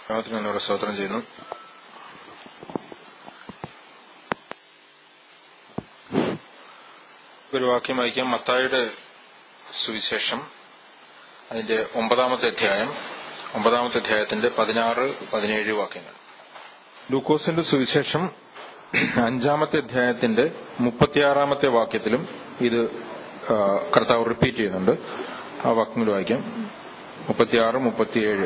നാമത്തിന് എന്നോട് സ്തോത്രം ചെയ്യുന്നു ഒരു വാക്യം വായിക്കാം മത്തായുടെ സുവിശേഷം അതിന്റെ ഒമ്പതാമത്തെ അധ്യായം ഒമ്പതാമത്തെ അധ്യായത്തിന്റെ പതിനാറ് പതിനേഴ് വാക്യങ്ങൾ ലൂക്കോസിന്റെ സുവിശേഷം അഞ്ചാമത്തെ അധ്യായത്തിന്റെ മുപ്പത്തിയാറാമത്തെ വാക്യത്തിലും ഇത് ആ, കർത്താവ് റിപ്പീറ്റ് ചെയ്യുന്നുണ്ട് ആ വാക്യങ്ങൾ വായിക്കാം മുപ്പത്തിയാറ് മുപ്പത്തിയേഴ്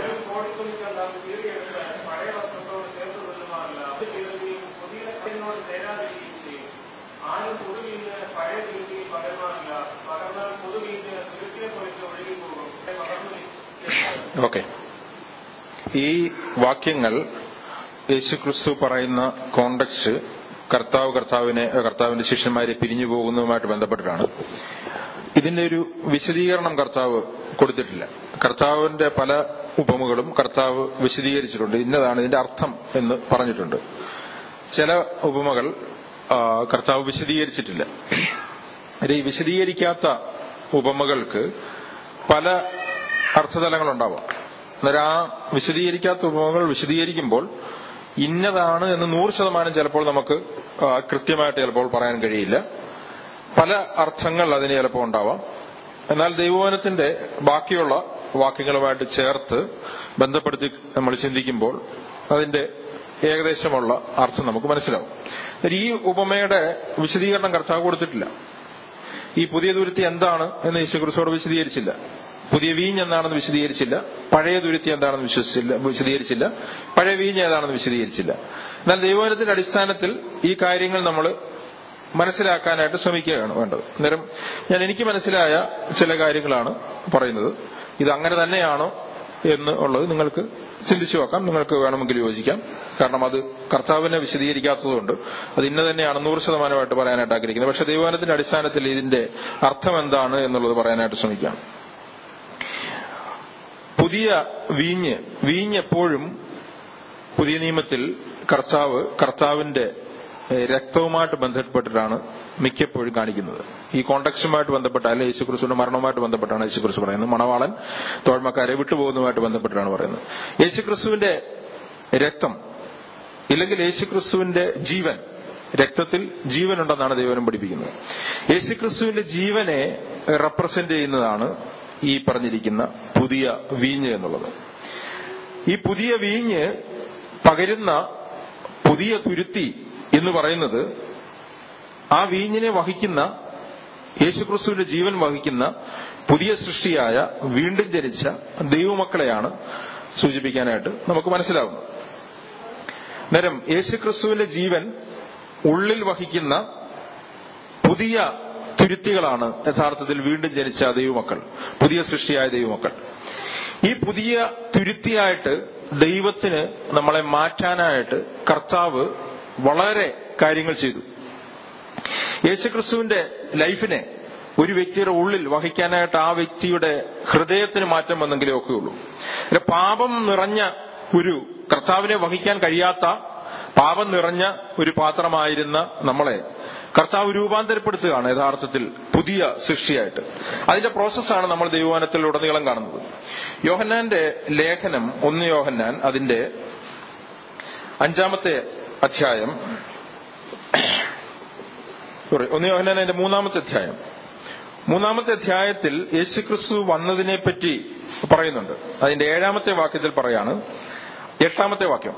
ആരും പുതുവീഞ്ഞ് പഴയ തിരുത്തി പകർന്നാറില്ല പകർന്നാൽ പുതുവീഞ്ഞ് തിരുത്തിയെ കുറിച്ച് ഒഴുകിപ്പോകും പകർന്നു ഓക്കെ ഈ വാക്യങ്ങൾ യേശുക്രിസ്തു പറയുന്ന കോണ്ടക്സ്റ്റ് കർത്താവ് കർത്താവിനെ കർത്താവിന്റെ ശിഷ്യന്മാരെ പിരിഞ്ഞു പോകുന്നതുമായിട്ട് ബന്ധപ്പെട്ടിട്ടാണ് ഇതിന്റെ ഒരു വിശദീകരണം കർത്താവ് കൊടുത്തിട്ടില്ല കർത്താവിന്റെ പല ഉപമകളും കർത്താവ് വിശദീകരിച്ചിട്ടുണ്ട് ഇന്നതാണ് ഇതിന്റെ അർത്ഥം എന്ന് പറഞ്ഞിട്ടുണ്ട് ചില ഉപമകൾ ആ, കർത്താവ് വിശദീകരിച്ചിട്ടില്ല ഇത് ഈ വിശദീകരിക്കാത്ത ഉപമകൾക്ക് പല അർത്ഥതലങ്ങളുണ്ടാവാം അന്നേരം ആ വിശദീകരിക്കാത്ത ഉപമകൾ വിശദീകരിക്കുമ്പോൾ ഇന്നതാണ് എന്ന് നൂറ് ശതമാനം ചിലപ്പോൾ നമുക്ക് ആ, കൃത്യമായിട്ട് ചിലപ്പോൾ പറയാൻ കഴിയില്ല പല അർത്ഥങ്ങൾ അതിന് ചിലപ്പോൾ ഉണ്ടാവാം എന്നാൽ ദൈവവചനത്തിന്റെ ബാക്കിയുള്ള വാക്യങ്ങളുമായിട്ട് ചേർത്ത് ബന്ധപ്പെടുത്തി നമ്മൾ ചിന്തിക്കുമ്പോൾ അതിന്റെ ഏകദേശമുള്ള അർത്ഥം നമുക്ക് മനസ്സിലാവും എന്നാൽ ഈ ഉപമയുടെ വിശദീകരണം കർത്താവ് കൊടുത്തിട്ടില്ല ഈ പുതിയ തുരുത്തി എന്താണ് എന്ന് യേശുക്രിസ്തോട് വിശദീകരിച്ചില്ല പുതിയ വീഞ്ഞ് എന്താണെന്ന് വിശദീകരിച്ചില്ല പഴയ തുരുത്തി എന്താണെന്ന് വിശ്വസിച്ചില്ല വിശദീകരിച്ചില്ല പഴയ വീഞ്ഞ് ഏതാണെന്ന് വിശദീകരിച്ചില്ല എന്നാൽ ദൈവവചനത്തിന്റെ അടിസ്ഥാനത്തിൽ ഈ കാര്യങ്ങൾ നമ്മൾ മനസ്സിലാക്കാനായിട്ട് ശ്രമിക്കുകയാണ് വേണ്ടത് അന്നേരം ഞാൻ എനിക്ക് മനസ്സിലായ ചില കാര്യങ്ങളാണ് പറയുന്നത് ഇത് അങ്ങനെ തന്നെയാണോ എന്ന് ഉള്ളത് നിങ്ങൾക്ക് ചിന്തിച്ചു നോക്കാം നിങ്ങൾക്ക് വേണമെങ്കിൽ യോജിക്കാം കാരണം അത് കർത്താവിനെ വിശദീകരിക്കാത്തതുകൊണ്ട് അത് ഇന്ന തന്നെയാണ് നൂറ് ശതമാനമായിട്ട് പറയാനായിട്ട് ആഗ്രഹിക്കുന്നത് പക്ഷെ ദൈവവചനത്തിന്റെ അടിസ്ഥാനത്തിൽ ഇതിന്റെ അർത്ഥം എന്താണ് എന്നുള്ളത് പറയാനായിട്ട് ശ്രമിക്കാം പുതിയ വീഞ്ഞ് വീഞ്ഞ് എപ്പോഴും പുതിയ നിയമത്തിൽ കർത്താവ് കർത്താവിന്റെ ഏഹ്, രക്തവുമായിട്ട് ബന്ധപ്പെട്ടിട്ടാണ് മിക്കപ്പോഴും കാണിക്കുന്നത് ഈ കോണ്ടക്സ്റ്റുമായിട്ട് ബന്ധപ്പെട്ട അല്ലെ യേശുക്രിസ്തുവിന്റെ മരണവുമായിട്ട് ബന്ധപ്പെട്ടാണ് യേശുക്രിസ്തു പറയുന്നത് മണവാളൻ തോഴ്മക്കാരെ വിട്ടുപോകുന്നതുമായിട്ട് ബന്ധപ്പെട്ടിട്ടാണ് പറയുന്നത് യേശുക്രിസ്തുവിന്റെ രക്തം ഇല്ലെങ്കിൽ യേശുക്രിസ്തുവിന്റെ ജീവൻ രക്തത്തിൽ ജീവനുണ്ടെന്നാണ് ദൈവനം പഠിപ്പിക്കുന്നത് യേശുക്രിസ്തുവിന്റെ ജീവനെ റെപ്രസെന്റ് ചെയ്യുന്നതാണ് ഈ പറഞ്ഞിരിക്കുന്ന പുതിയ വീഞ്ഞ് എന്നുള്ളത് ഈ പുതിയ വീഞ്ഞ് പകരുന്ന പുതിയ തുരുത്തി എന്ന് പറയുന്നത് ആ വീഞ്ഞിനെ വഹിക്കുന്ന യേശുക്രിസ്തുവിന്റെ ജീവൻ വഹിക്കുന്ന പുതിയ സൃഷ്ടിയായ വീണ്ടും ജനിച്ച ദൈവമക്കളെയാണ് സൂചിപ്പിക്കാനായിട്ട് നമുക്ക് മനസ്സിലാവുന്നത് നേരം യേശുക്രിസ്തുവിന്റെ ജീവൻ ഉള്ളിൽ വഹിക്കുന്ന പുതിയ തുരുത്തികളാണ് യഥാർത്ഥത്തിൽ വീണ്ടും ജനിച്ച ദൈവമക്കൾ പുതിയ സൃഷ്ടിയായ ദൈവമക്കൾ ഈ പുതിയ തുരുത്തിയായിട്ട് ദൈവത്തിന് നമ്മളെ മാറ്റാനായിട്ട് കർത്താവ് വളരെ കാര്യങ്ങൾ ചെയ്തു യേശുക്രിസ്തുവിന്റെ ലൈഫിനെ ഒരു വ്യക്തിയുടെ ഉള്ളിൽ വഹിക്കാനായിട്ട് ആ വ്യക്തിയുടെ ഹൃദയത്തിന് മാറ്റം വന്നെങ്കിലേ ഒക്കെ ഉള്ളൂ പിന്നെ പാപം നിറഞ്ഞ ഒരു കർത്താവിനെ വഹിക്കാൻ കഴിയാത്ത പാപം നിറഞ്ഞ ഒരു പാത്രമായിരുന്ന നമ്മളെ കർത്താവ് രൂപാന്തരപ്പെടുത്തുകയാണ് യഥാർത്ഥത്തിൽ പുതിയ സൃഷ്ടിയായിട്ട് അതിന്റെ പ്രോസസ്സാണ് നമ്മൾ ദൈവവാനത്തിൽ ഉടനീളം കാണുന്നത് യോഹന്നാന്റെ ലേഖനം ഒന്ന് യോഹന്നാൻ അതിന്റെ അഞ്ചാമത്തെ അധ്യായം സോറി ഒന്ന് യോഹന്നാൻ അതിന്റെ മൂന്നാമത്തെ അധ്യായം മൂന്നാമത്തെ അധ്യായത്തിൽ യേശുക്രിസ്തു വന്നതിനെ പറ്റി പറയുന്നുണ്ട് അതിന്റെ ഏഴാമത്തെ വാക്യത്തിൽ പറയാണ് എട്ടാമത്തെ വാക്യം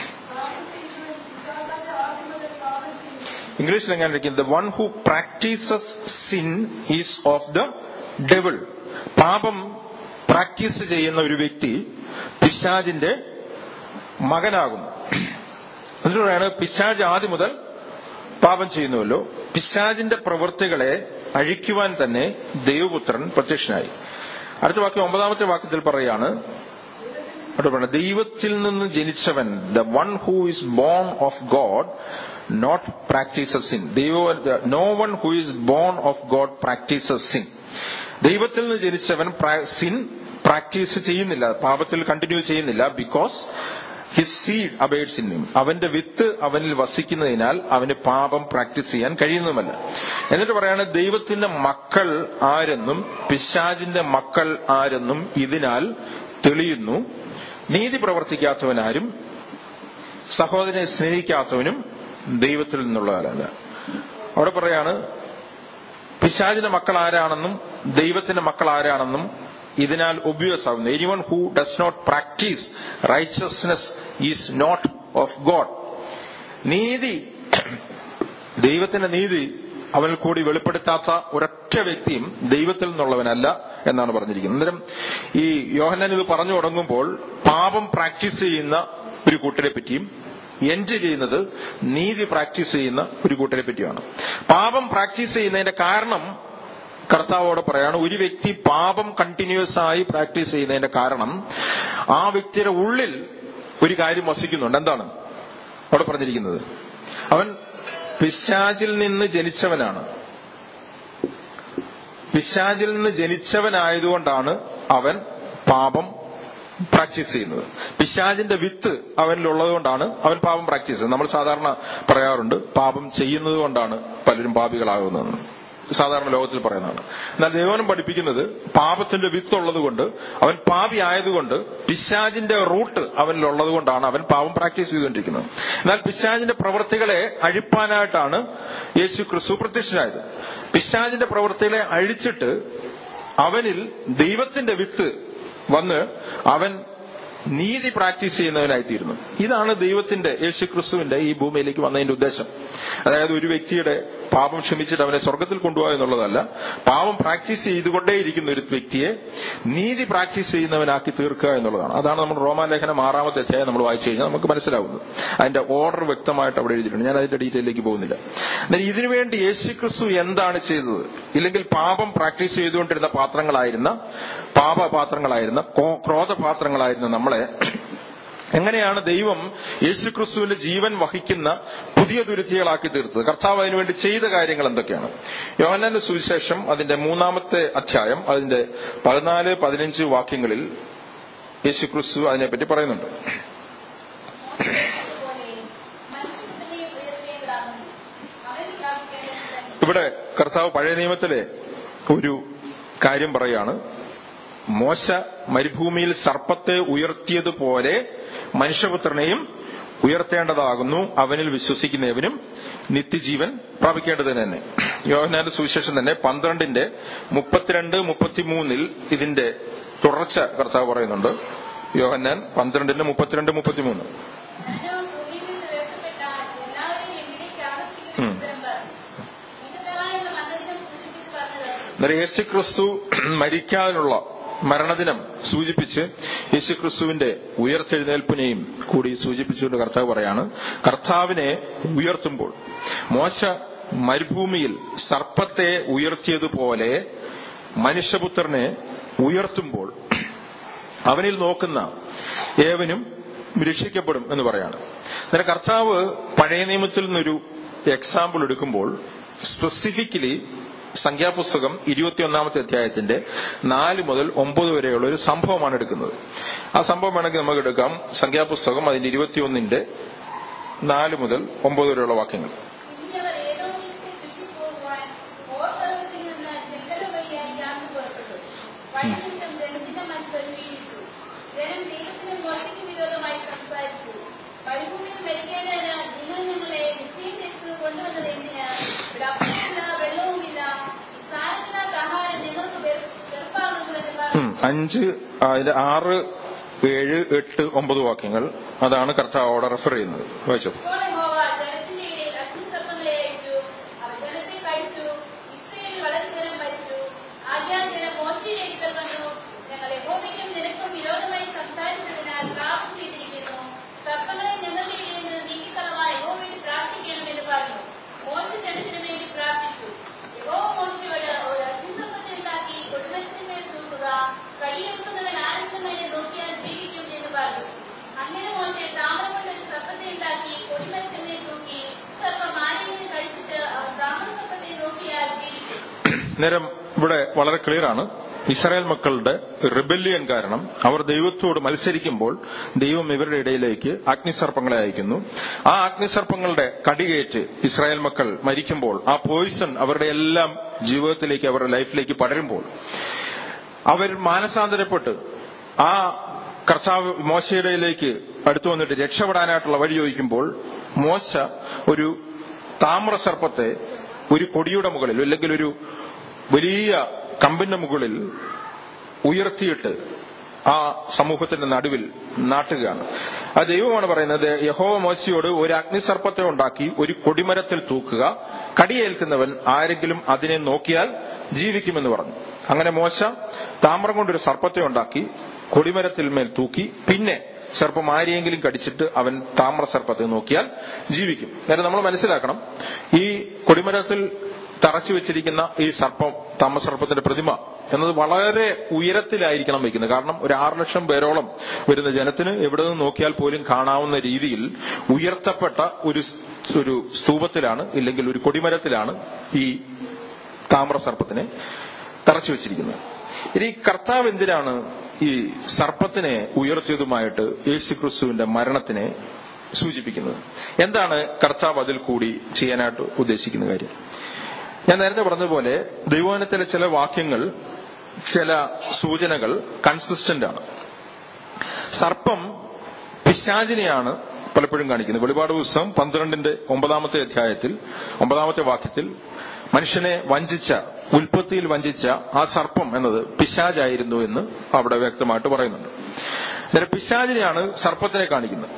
ഇംഗ്ലീഷിൽ എങ്ങനെ ഇരിക്കും the one who practises sin is of the devil പാപം പ്രാക്ടീസ് ചെയ്യുന്ന ഒരു വ്യക്തി പിശാജിന്റെ മകനാകുന്നു എന്നിട്ടാണ് പിശാജ് ആദ്യം മുതൽ പാപം ചെയ്യുന്നുവല്ലോ പിശാജിന്റെ പ്രവൃത്തികളെ അഴിക്കുവാൻ തന്നെ ദൈവപുത്രൻ പ്രത്യക്ഷനായി അടുത്ത വാക്യം ഒമ്പതാമത്തെ വാക്യത്തിൽ പറയാണ് അവിടെ പറയുന്നത്, ദൈവത്തിൽ നിന്ന് ജനിച്ചവൻ the one who is born of God not practises sin ദൈവ no one who is born of God practises sin ദൈവത്തിൽ നിന്ന് ജനിച്ചവൻ സിൻ പ്രാക്ടീസ് ചെയ്യുന്നില്ല പാപത്തിൽ കണ്ടിന്യൂ ചെയ്യുന്നില്ല because his seed abides in him അവന്റെ വിത്ത് അവനിൽ വസിക്കുന്നതിനാൽ അവന് പാപം പ്രാക്ടീസ് ചെയ്യാൻ കഴിയുന്നതുമല്ല എന്നിട്ട് പറയാണ് ദൈവത്തിന്റെ മക്കൾ ആരെന്നും പിശാജിന്റെ മക്കൾ ആരെന്നും ഇതിനാൽ തെളിയുന്നു നീതി പ്രവർത്തിക്കാത്തവനാരും സഹോദരനെ സ്നേഹിക്കാത്തവനും ദൈവത്തിൽ നിന്നുള്ളവരല്ല അവിടെ പറയാണ് പിശാചിന്റെ മക്കൾ ആരാണെന്നും ദൈവത്തിന്റെ മക്കൾ ആരാണെന്നും ഇതിനാൽ ഒബ്വിയസ് ആവുന്നു anyone who does not practise righteousness is not of God നീതി ദൈവത്തിന്റെ നീതി അവനിൽ കൂടി വെളിപ്പെടുത്താത്ത ഒരൊറ്റ വ്യക്തിയും ദൈവത്തിൽ നിന്നുള്ളവനല്ല എന്നാണ് പറഞ്ഞിരിക്കുന്നത് അന്നേരം ഈ യോഹന്നാൻ ഇത് പറഞ്ഞു തുടങ്ങുമ്പോൾ പാപം പ്രാക്ടീസ് ചെയ്യുന്ന ഒരു കൂട്ടരെ പറ്റിയും എൻജ് ചെയ്യുന്നത് നീതി പ്രാക്ടീസ് ചെയ്യുന്ന ഒരു കൂട്ടരെ പറ്റിയാണ് പാപം പ്രാക്ടീസ് ചെയ്യുന്നതിന്റെ കാരണം കർത്താവോട് പറയാണ് ഒരു വ്യക്തി പാപം കണ്ടിന്യൂസ് ആയി പ്രാക്ടീസ് ചെയ്യുന്നതിന്റെ കാരണം ആ വ്യക്തിയുടെ ഉള്ളിൽ ഒരു കാര്യം വസിക്കുന്നുണ്ട് എന്താണ് അവിടെ പറഞ്ഞിരിക്കുന്നത് അവൻ പിശാചിൽ നിന്ന് ജനിച്ചവനാണ് പിശാചിൽ നിന്ന് ജനിച്ചവനായതുകൊണ്ടാണ് അവൻ പാപം പ്രാക്ടീസ് ചെയ്യുന്നത് പിശാചിന്റെ വിത്ത് അവനിലുള്ളത് കൊണ്ടാണ് അവൻ പാപം പ്രാക്ടീസ് ചെയ്യുന്നത് നമ്മൾ സാധാരണ പറയാറുണ്ട് പാപം ചെയ്യുന്നത് കൊണ്ടാണ് പലരും പാപികളാകുന്നത് സാധാരണ ലോകത്തിൽ പറയുന്നതാണ് എന്നാൽ ദൈവനം പഠിപ്പിക്കുന്നത് പാപത്തിന്റെ വിത്ത് ഉള്ളത് കൊണ്ട് അവൻ പാപി ആയതുകൊണ്ട് പിശാജിന്റെ റൂട്ട് അവനിലുള്ളത് കൊണ്ടാണ് അവൻ പാപം പ്രാക്ടീസ് ചെയ്തുകൊണ്ടിരിക്കുന്നത് എന്നാൽ പിശാജിന്റെ പ്രവൃത്തികളെ അഴിപ്പാനായിട്ടാണ് യേശു ക്രിസ്തു പ്രത്യക്ഷനായത് പിശാജിന്റെ പ്രവൃത്തികളെ അഴിച്ചിട്ട് അവനിൽ ദൈവത്തിന്റെ വിത്ത് വന്ന് അവൻ നീതി പ്രാക്ടീസ് ചെയ്യുന്നവനായിത്തീരുന്നു ഇതാണ് ദൈവത്തിന്റെ യേശു ക്രിസ്തുവിന്റെ ഈ ഭൂമിയിലേക്ക് വന്നതിന്റെ ഉദ്ദേശം അതായത് ഒരു വ്യക്തിയുടെ പാപം ക്ഷമിച്ചിട്ട് അവനെ സ്വർഗത്തിൽ കൊണ്ടുപോകുക എന്നുള്ളതല്ല പാപം പ്രാക്ടീസ് ചെയ്തുകൊണ്ടേയിരിക്കുന്ന ഒരു വ്യക്തിയെ നീതി പ്രാക്ടീസ് ചെയ്യുന്നവനാക്കി തീർക്കുക എന്നുള്ളതാണ് അതാണ് നമ്മൾ റോമാലേഖനം ആറാമത്തെ അധ്യായം നമ്മൾ വായിച്ചു കഴിഞ്ഞാൽ നമുക്ക് മനസ്സിലാവുന്നത് അതിന്റെ ഓർഡർ വ്യക്തമായിട്ട് അവിടെ എഴുതിയിട്ടുണ്ട് ഞാൻ അതിന്റെ ഡീറ്റെയിലേക്ക് പോകുന്നില്ല എന്നാൽ ഇതിനുവേണ്ടി യേശു ക്രിസ്തു എന്താണ് ചെയ്തത് ഇല്ലെങ്കിൽ പാപം പ്രാക്ടീസ് ചെയ്തുകൊണ്ടിരുന്ന പാത്രങ്ങളായിരുന്ന പാപപാത്രങ്ങളായിരുന്ന ക്രോധപാത്രങ്ങളായിരുന്ന നമ്മളെ എങ്ങനെയാണ് ദൈവം യേശുക്രിസ്തുവിന്റെ ജീവൻ വഹിക്കുന്ന പുതിയ ദുരിതികളാക്കി തീർത്തത് കർത്താവ് അതിനുവേണ്ടി ചെയ്ത കാര്യങ്ങൾ എന്തൊക്കെയാണ് യോഹന്നാന്റെ സുവിശേഷം അതിന്റെ മൂന്നാമത്തെ അധ്യായം അതിന്റെ പതിനാല് പതിനഞ്ച് വാക്യങ്ങളിൽ യേശുക്രിസ്തു അതിനെപ്പറ്റി പറയുന്നുണ്ട് ഇവിടെ കർത്താവ് പഴയ നിയമത്തിലെ ഒരു കാര്യം പറയാണ് മോശ മരുഭൂമിയിൽ സർപ്പത്തെ ഉയർത്തിയതുപോലെ മനുഷ്യപുത്രനെയും ഉയർത്തേണ്ടതാകുന്നു അവനിൽ വിശ്വസിക്കുന്നവനും നിത്യജീവൻ പ്രാപിക്കേണ്ടത് തന്നെ യോഹനാന്റെ സുവിശേഷം തന്നെ പന്ത്രണ്ടിന്റെ മുപ്പത്തിരണ്ട് മുപ്പത്തിമൂന്നിൽ ഇതിന്റെ തുടർച്ച കർത്താവ് പറയുന്നുണ്ട് യോഹന്നാൻ പന്ത്രണ്ടിന്റെ മുപ്പത്തിരണ്ട് മുപ്പത്തിമൂന്ന് അന്നേരം യേശുക്രിസ്തു മരിക്കാനുള്ള മരണദിനം സൂചിപ്പിച്ച് യേശുക്രിസ്തുവിന്റെ ഉയർത്തെഴുന്നേൽപ്പിനെയും കൂടി സൂചിപ്പിച്ചുകൊണ്ട് കർത്താവ് പറയാണ് കർത്താവിനെ ഉയർത്തുമ്പോൾ മോശ മരുഭൂമിയിൽ സർപ്പത്തെ ഉയർത്തിയതുപോലെ മനുഷ്യപുത്രനെ ഉയർത്തുമ്പോൾ അവനിൽ നോക്കുന്ന ഏവനും രക്ഷിക്കപ്പെടും എന്ന് പറയാണ് അന്നേരം കർത്താവ് പഴയ നിയമത്തിൽ നിന്നൊരു എക്സാമ്പിൾ എടുക്കുമ്പോൾ സ്പെസിഫിക്കലി സംഖ്യാപുസ്തകം ഇരുപത്തിയൊന്നാമത്തെ അധ്യായത്തിന്റെ നാല് മുതൽ ഒമ്പത് വരെയുള്ള ഒരു സംഭവമാണ് എടുക്കുന്നത് ആ സംഭവം വേണമെങ്കിൽ നമുക്ക് എടുക്കാം സംഖ്യാപുസ്തകം അതിന്റെ ഇരുപത്തിയൊന്നിന്റെ നാല് മുതൽ ഒമ്പത് വരെയുള്ള വാക്യങ്ങൾ പരിഭൂമിയിൽ മരിക്കേണ്ടതിന് നിങ്ങൾ ഞങ്ങളെ നിശ്ചയം ചെയ്ത് കൊണ്ടുവന്നത് എന്തിന് ഇവിടെ അപ്പമില്ല വെള്ളവുമില്ല സാരത്തിനകത്ത് ആഹാരം നിങ്ങൾക്ക് വെറുപ്പാകുന്നുവെന്ന് പറഞ്ഞു ഉം. അഞ്ച് അതിന്റെ ആറ് ഏഴ് എട്ട് ഒമ്പത് വാക്യങ്ങൾ അതാണ് കർത്താവ് അവിടെ റെഫർ ചെയ്യുന്നത് വായിച്ചോ ഇപ്പോൾ യഹോവ ജനത്തിന്റെ ഇടയിൽ അഗ്നിസർപ്പങ്ങളെ അയച്ചു അവർ ജനത്തെ കഴിച്ചു ഇസ്രയേൽ വളരെ ജനം മരിച്ചു ആദ്യം ജനം മോശയുടെ അടുക്കൽ വന്നു ഞങ്ങൾ യഹോവയ്ക്കും നിനക്കും വിരോധമായി സംസാരിച്ചതിനാൽ പാപം ചെയ്തിരിക്കുന്നു സർപ്പങ്ങളെ ഞങ്ങളുടെ ഇടയിൽ നിന്ന് നീക്കിക്കളവാൻ യഹോവയോട് പ്രാർത്ഥിക്കണമെന്ന് പറഞ്ഞു മോശ ജനത്തിനു വേണ്ടി പ്രാർത്ഥിച്ചു യഹോവ മോശയോട് ഒരു അഗ്നിസർപ്പത്തെ ഉണ്ടാക്കി കൊടുമരത്തിന്മേൽ തൂക്കുക കൈയെടുക്കുന്നവൻ ആനന്ദമയെ നോക്കിയാൽ ജീവിക്കും എന്ന് പറഞ്ഞു അങ്ങനെ മോശെ താമരം കൊണ്ടൊരു സർപ്പത്തെ ഉണ്ടാക്കി കൊടിമരത്തിന്മേൽ തൂക്കി സർപ്പം ആരെങ്കിലും കഴിച്ചിട്ട് അവർ താമര സർപ്പത്തെ നോക്കിയാൽ ജീവിക്കും നേരം ഇവിടെ വളരെ ക്ലിയർ ആണ് ഇസ്രായേൽ മക്കളുടെ റിബല്യൻ കാരണം അവർ ദൈവത്തോട് മത്സരിക്കുമ്പോൾ ദൈവം ഇവരുടെ ഇടയിലേക്ക് അഗ്നിസർപ്പങ്ങളെ അയക്കുന്നു ആ അഗ്നിസർപ്പങ്ങളുടെ കടികേറ്റ് ഇസ്രായേൽ മക്കൾ മരിക്കുമ്പോൾ ആ പോയിസൺ അവരുടെ എല്ലാം ജീവിതത്തിലേക്ക് അവരുടെ ലൈഫിലേക്ക് പടരുമ്പോൾ അവർ മാനസാന്തരപ്പെട്ട് ആ കർത്താവ് മോശയുടെയിലേക്ക് അടുത്തു വന്നിട്ട് രക്ഷപ്പെടാനായിട്ടുള്ള വഴി ചോദിക്കുമ്പോൾ മോശ ഒരു താമ്ര സർപ്പത്തെ ഒരു കൊടിയുടെ മുകളിൽ അല്ലെങ്കിൽ ഒരു വലിയ കമ്പിന്റെ മുകളിൽ ഉയർത്തിയിട്ട് ആ സമൂഹത്തിന്റെ നടുവിൽ നാട്ടുകയാണ് ആ ദൈവമാണ് പറയുന്നത് യഹോവ മോശയോട് ഒരു അഗ്നിസർപ്പത്തെ ഉണ്ടാക്കി ഒരു കൊടിമരത്തിൽ തൂക്കുക കടിയേൽക്കുന്നവൻ ആരെങ്കിലും അതിനെ നോക്കിയാൽ ജീവിക്കുമെന്ന് പറഞ്ഞു അങ്ങനെ മോശ താമ്രം കൊണ്ടൊരു സർപ്പത്തെ ഉണ്ടാക്കി കൊടിമരത്തിൽ മേൽ തൂക്കി പിന്നെ സർപ്പം ആരെയെങ്കിലും കടിച്ചിട്ട് അവൻ താമ്ര സർപ്പത്തെ നോക്കിയാൽ ജീവിക്കും നേരെ നമ്മൾ മനസ്സിലാക്കണം ഈ കൊടിമരത്തിൽ തറച്ചു വെച്ചിരിക്കുന്ന ഈ സർപ്പം താമസർപ്പത്തിന്റെ പ്രതിമ എന്നത് വളരെ ഉയരത്തിലായിരിക്കണം വെക്കുന്നത് കാരണം ഒരു ആറ് ലക്ഷം പേരോളം വരുന്ന ജനത്തിന് എവിടെ നിന്ന് നോക്കിയാൽ പോലും കാണാവുന്ന രീതിയിൽ ഉയർത്തപ്പെട്ട ഒരു ഒരു സ്തൂപത്തിലാണ് ഇല്ലെങ്കിൽ ഒരു കൊടിമരത്തിലാണ് ഈ താമ്രസർപ്പത്തിനെ തറച്ചു വെച്ചിരിക്കുന്നത് ഇനി കർത്താവ് എന്തിനാണ് ഈ സർപ്പത്തിനെ ഉയർത്തിയതുമായിട്ട് യേശു ക്രിസ്തുവിന്റെ മരണത്തിനെ സൂചിപ്പിക്കുന്നത് എന്താണ് കർത്താവ് അതിൽ കൂടി ചെയ്യാനായിട്ട് ഉദ്ദേശിക്കുന്ന കാര്യം ഞാൻ നേരത്തെ പറഞ്ഞതുപോലെ ദൈവവനത്തിലെ ചില വാക്യങ്ങൾ ചില സൂചനകൾ കൺസിസ്റ്റന്റ് ആണ് സർപ്പം പിശാചിനെയാണ് പലപ്പോഴും കാണിക്കുന്നത് വെളിപാട് പുസ്തകം പന്ത്രണ്ടിന്റെ ഒമ്പതാമത്തെ അധ്യായത്തിൽ ഒമ്പതാമത്തെ വാക്യത്തിൽ മനുഷ്യനെ വഞ്ചിച്ച ഉൽപ്പത്തിയിൽ വഞ്ചിച്ച ആ സർപ്പം എന്നത് പിശാജായിരുന്നു എന്ന് അവിടെ വ്യക്തമായിട്ട് പറയുന്നുണ്ട് അന്നേരം പിശാചിനെയാണ് സർപ്പത്തിനെ കാണിക്കുന്നത്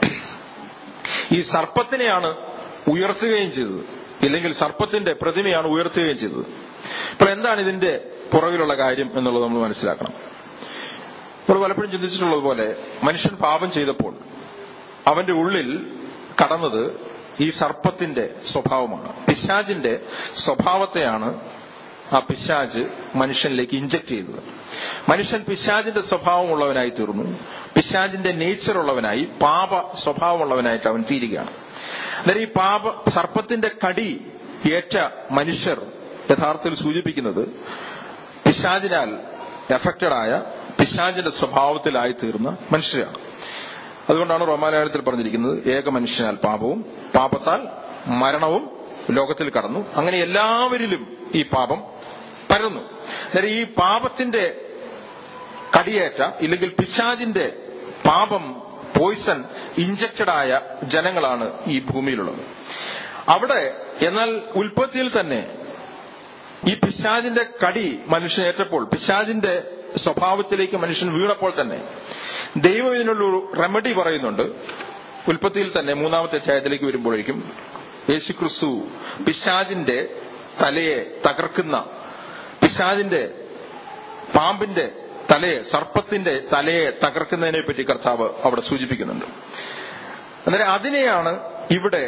ഈ സർപ്പത്തിനെയാണ് ഉയർത്തുകയും ചെയ്തത് ഇല്ലെങ്കിൽ സർപ്പത്തിന്റെ പ്രതിമയാണ് ഉയർത്തുകയും ചെയ്തത് അപ്പോൾ എന്താണ് ഇതിന്റെ പുറകിലുള്ള കാര്യം എന്നുള്ളത് നമ്മൾ മനസ്സിലാക്കണം നമ്മൾ പലപ്പോഴും ചിന്തിച്ചിട്ടുള്ളത് പോലെ മനുഷ്യൻ പാപം ചെയ്തപ്പോൾ അവന്റെ ഉള്ളിൽ കടന്നത് ഈ സർപ്പത്തിന്റെ സ്വഭാവമാണ് പിശാജിന്റെ സ്വഭാവത്തെയാണ് ആ പിശാജ് മനുഷ്യനിലേക്ക് ഇഞ്ചക്ട് ചെയ്തത് മനുഷ്യൻ പിശാജിന്റെ സ്വഭാവമുള്ളവനായി തീർന്നു പിശാജിന്റെ നേച്ചർ ഉള്ളവനായി പാപ സ്വഭാവമുള്ളവനായിട്ട് അവൻ തീരുകയാണ് അന്നേരം ഈ പാപ സർപ്പത്തിന്റെ കടി ഏറ്റ മനുഷ്യർ യഥാർത്ഥത്തിൽ സൂചിപ്പിക്കുന്നത് പിശാജിനാൽ എഫക്റ്റഡ് ആയ പിശാജിന്റെ സ്വഭാവത്തിലായി തീർന്ന മനുഷ്യരാണ് അതുകൊണ്ടാണ് റോമാലയത്തിൽ പറഞ്ഞിരിക്കുന്നത് ഏക മനുഷ്യനാൽ പാപവും പാപത്താൽ മരണവും ലോകത്തിൽ കടന്നു അങ്ങനെ എല്ലാവരിലും ഈ പാപം പരന്നു അന്നേരം ഈ പാപത്തിന്റെ കടിയേറ്റ ഇല്ലെങ്കിൽ പിശാജിന്റെ പാപം പോയിസൺ ഇഞ്ചക്റ്റഡ് ആയ ജനങ്ങളാണ് ഈ ഭൂമിയിലുള്ളത് അവിടെ എന്നാൽ ഉൽപ്പത്തിയിൽ തന്നെ ഈ പിശാജിന്റെ കടി മനുഷ്യൻ ഏറ്റപ്പോൾ പിശാജിന്റെ സ്വഭാവത്തിലേക്ക് മനുഷ്യൻ വീണപ്പോൾ തന്നെ ദൈവം ഇതിനുള്ളൊരു റെമഡി പറയുന്നുണ്ട് ഉൽപ്പത്തിയിൽ തന്നെ മൂന്നാമത്തെ അധ്യായത്തിലേക്ക് വരുമ്പോഴേക്കും യേശുക്രിസ്തു പിശാജിന്റെ തലയെ തകർക്കുന്ന പിശാജിന്റെ പാമ്പിന്റെ തലയെ സർപ്പത്തിന്റെ തലയെ തകർക്കുന്നതിനെ പറ്റി കർത്താവ് അവിടെ സൂചിപ്പിക്കുന്നുണ്ട് അന്നേരം അതിനെയാണ് ഇവിടെ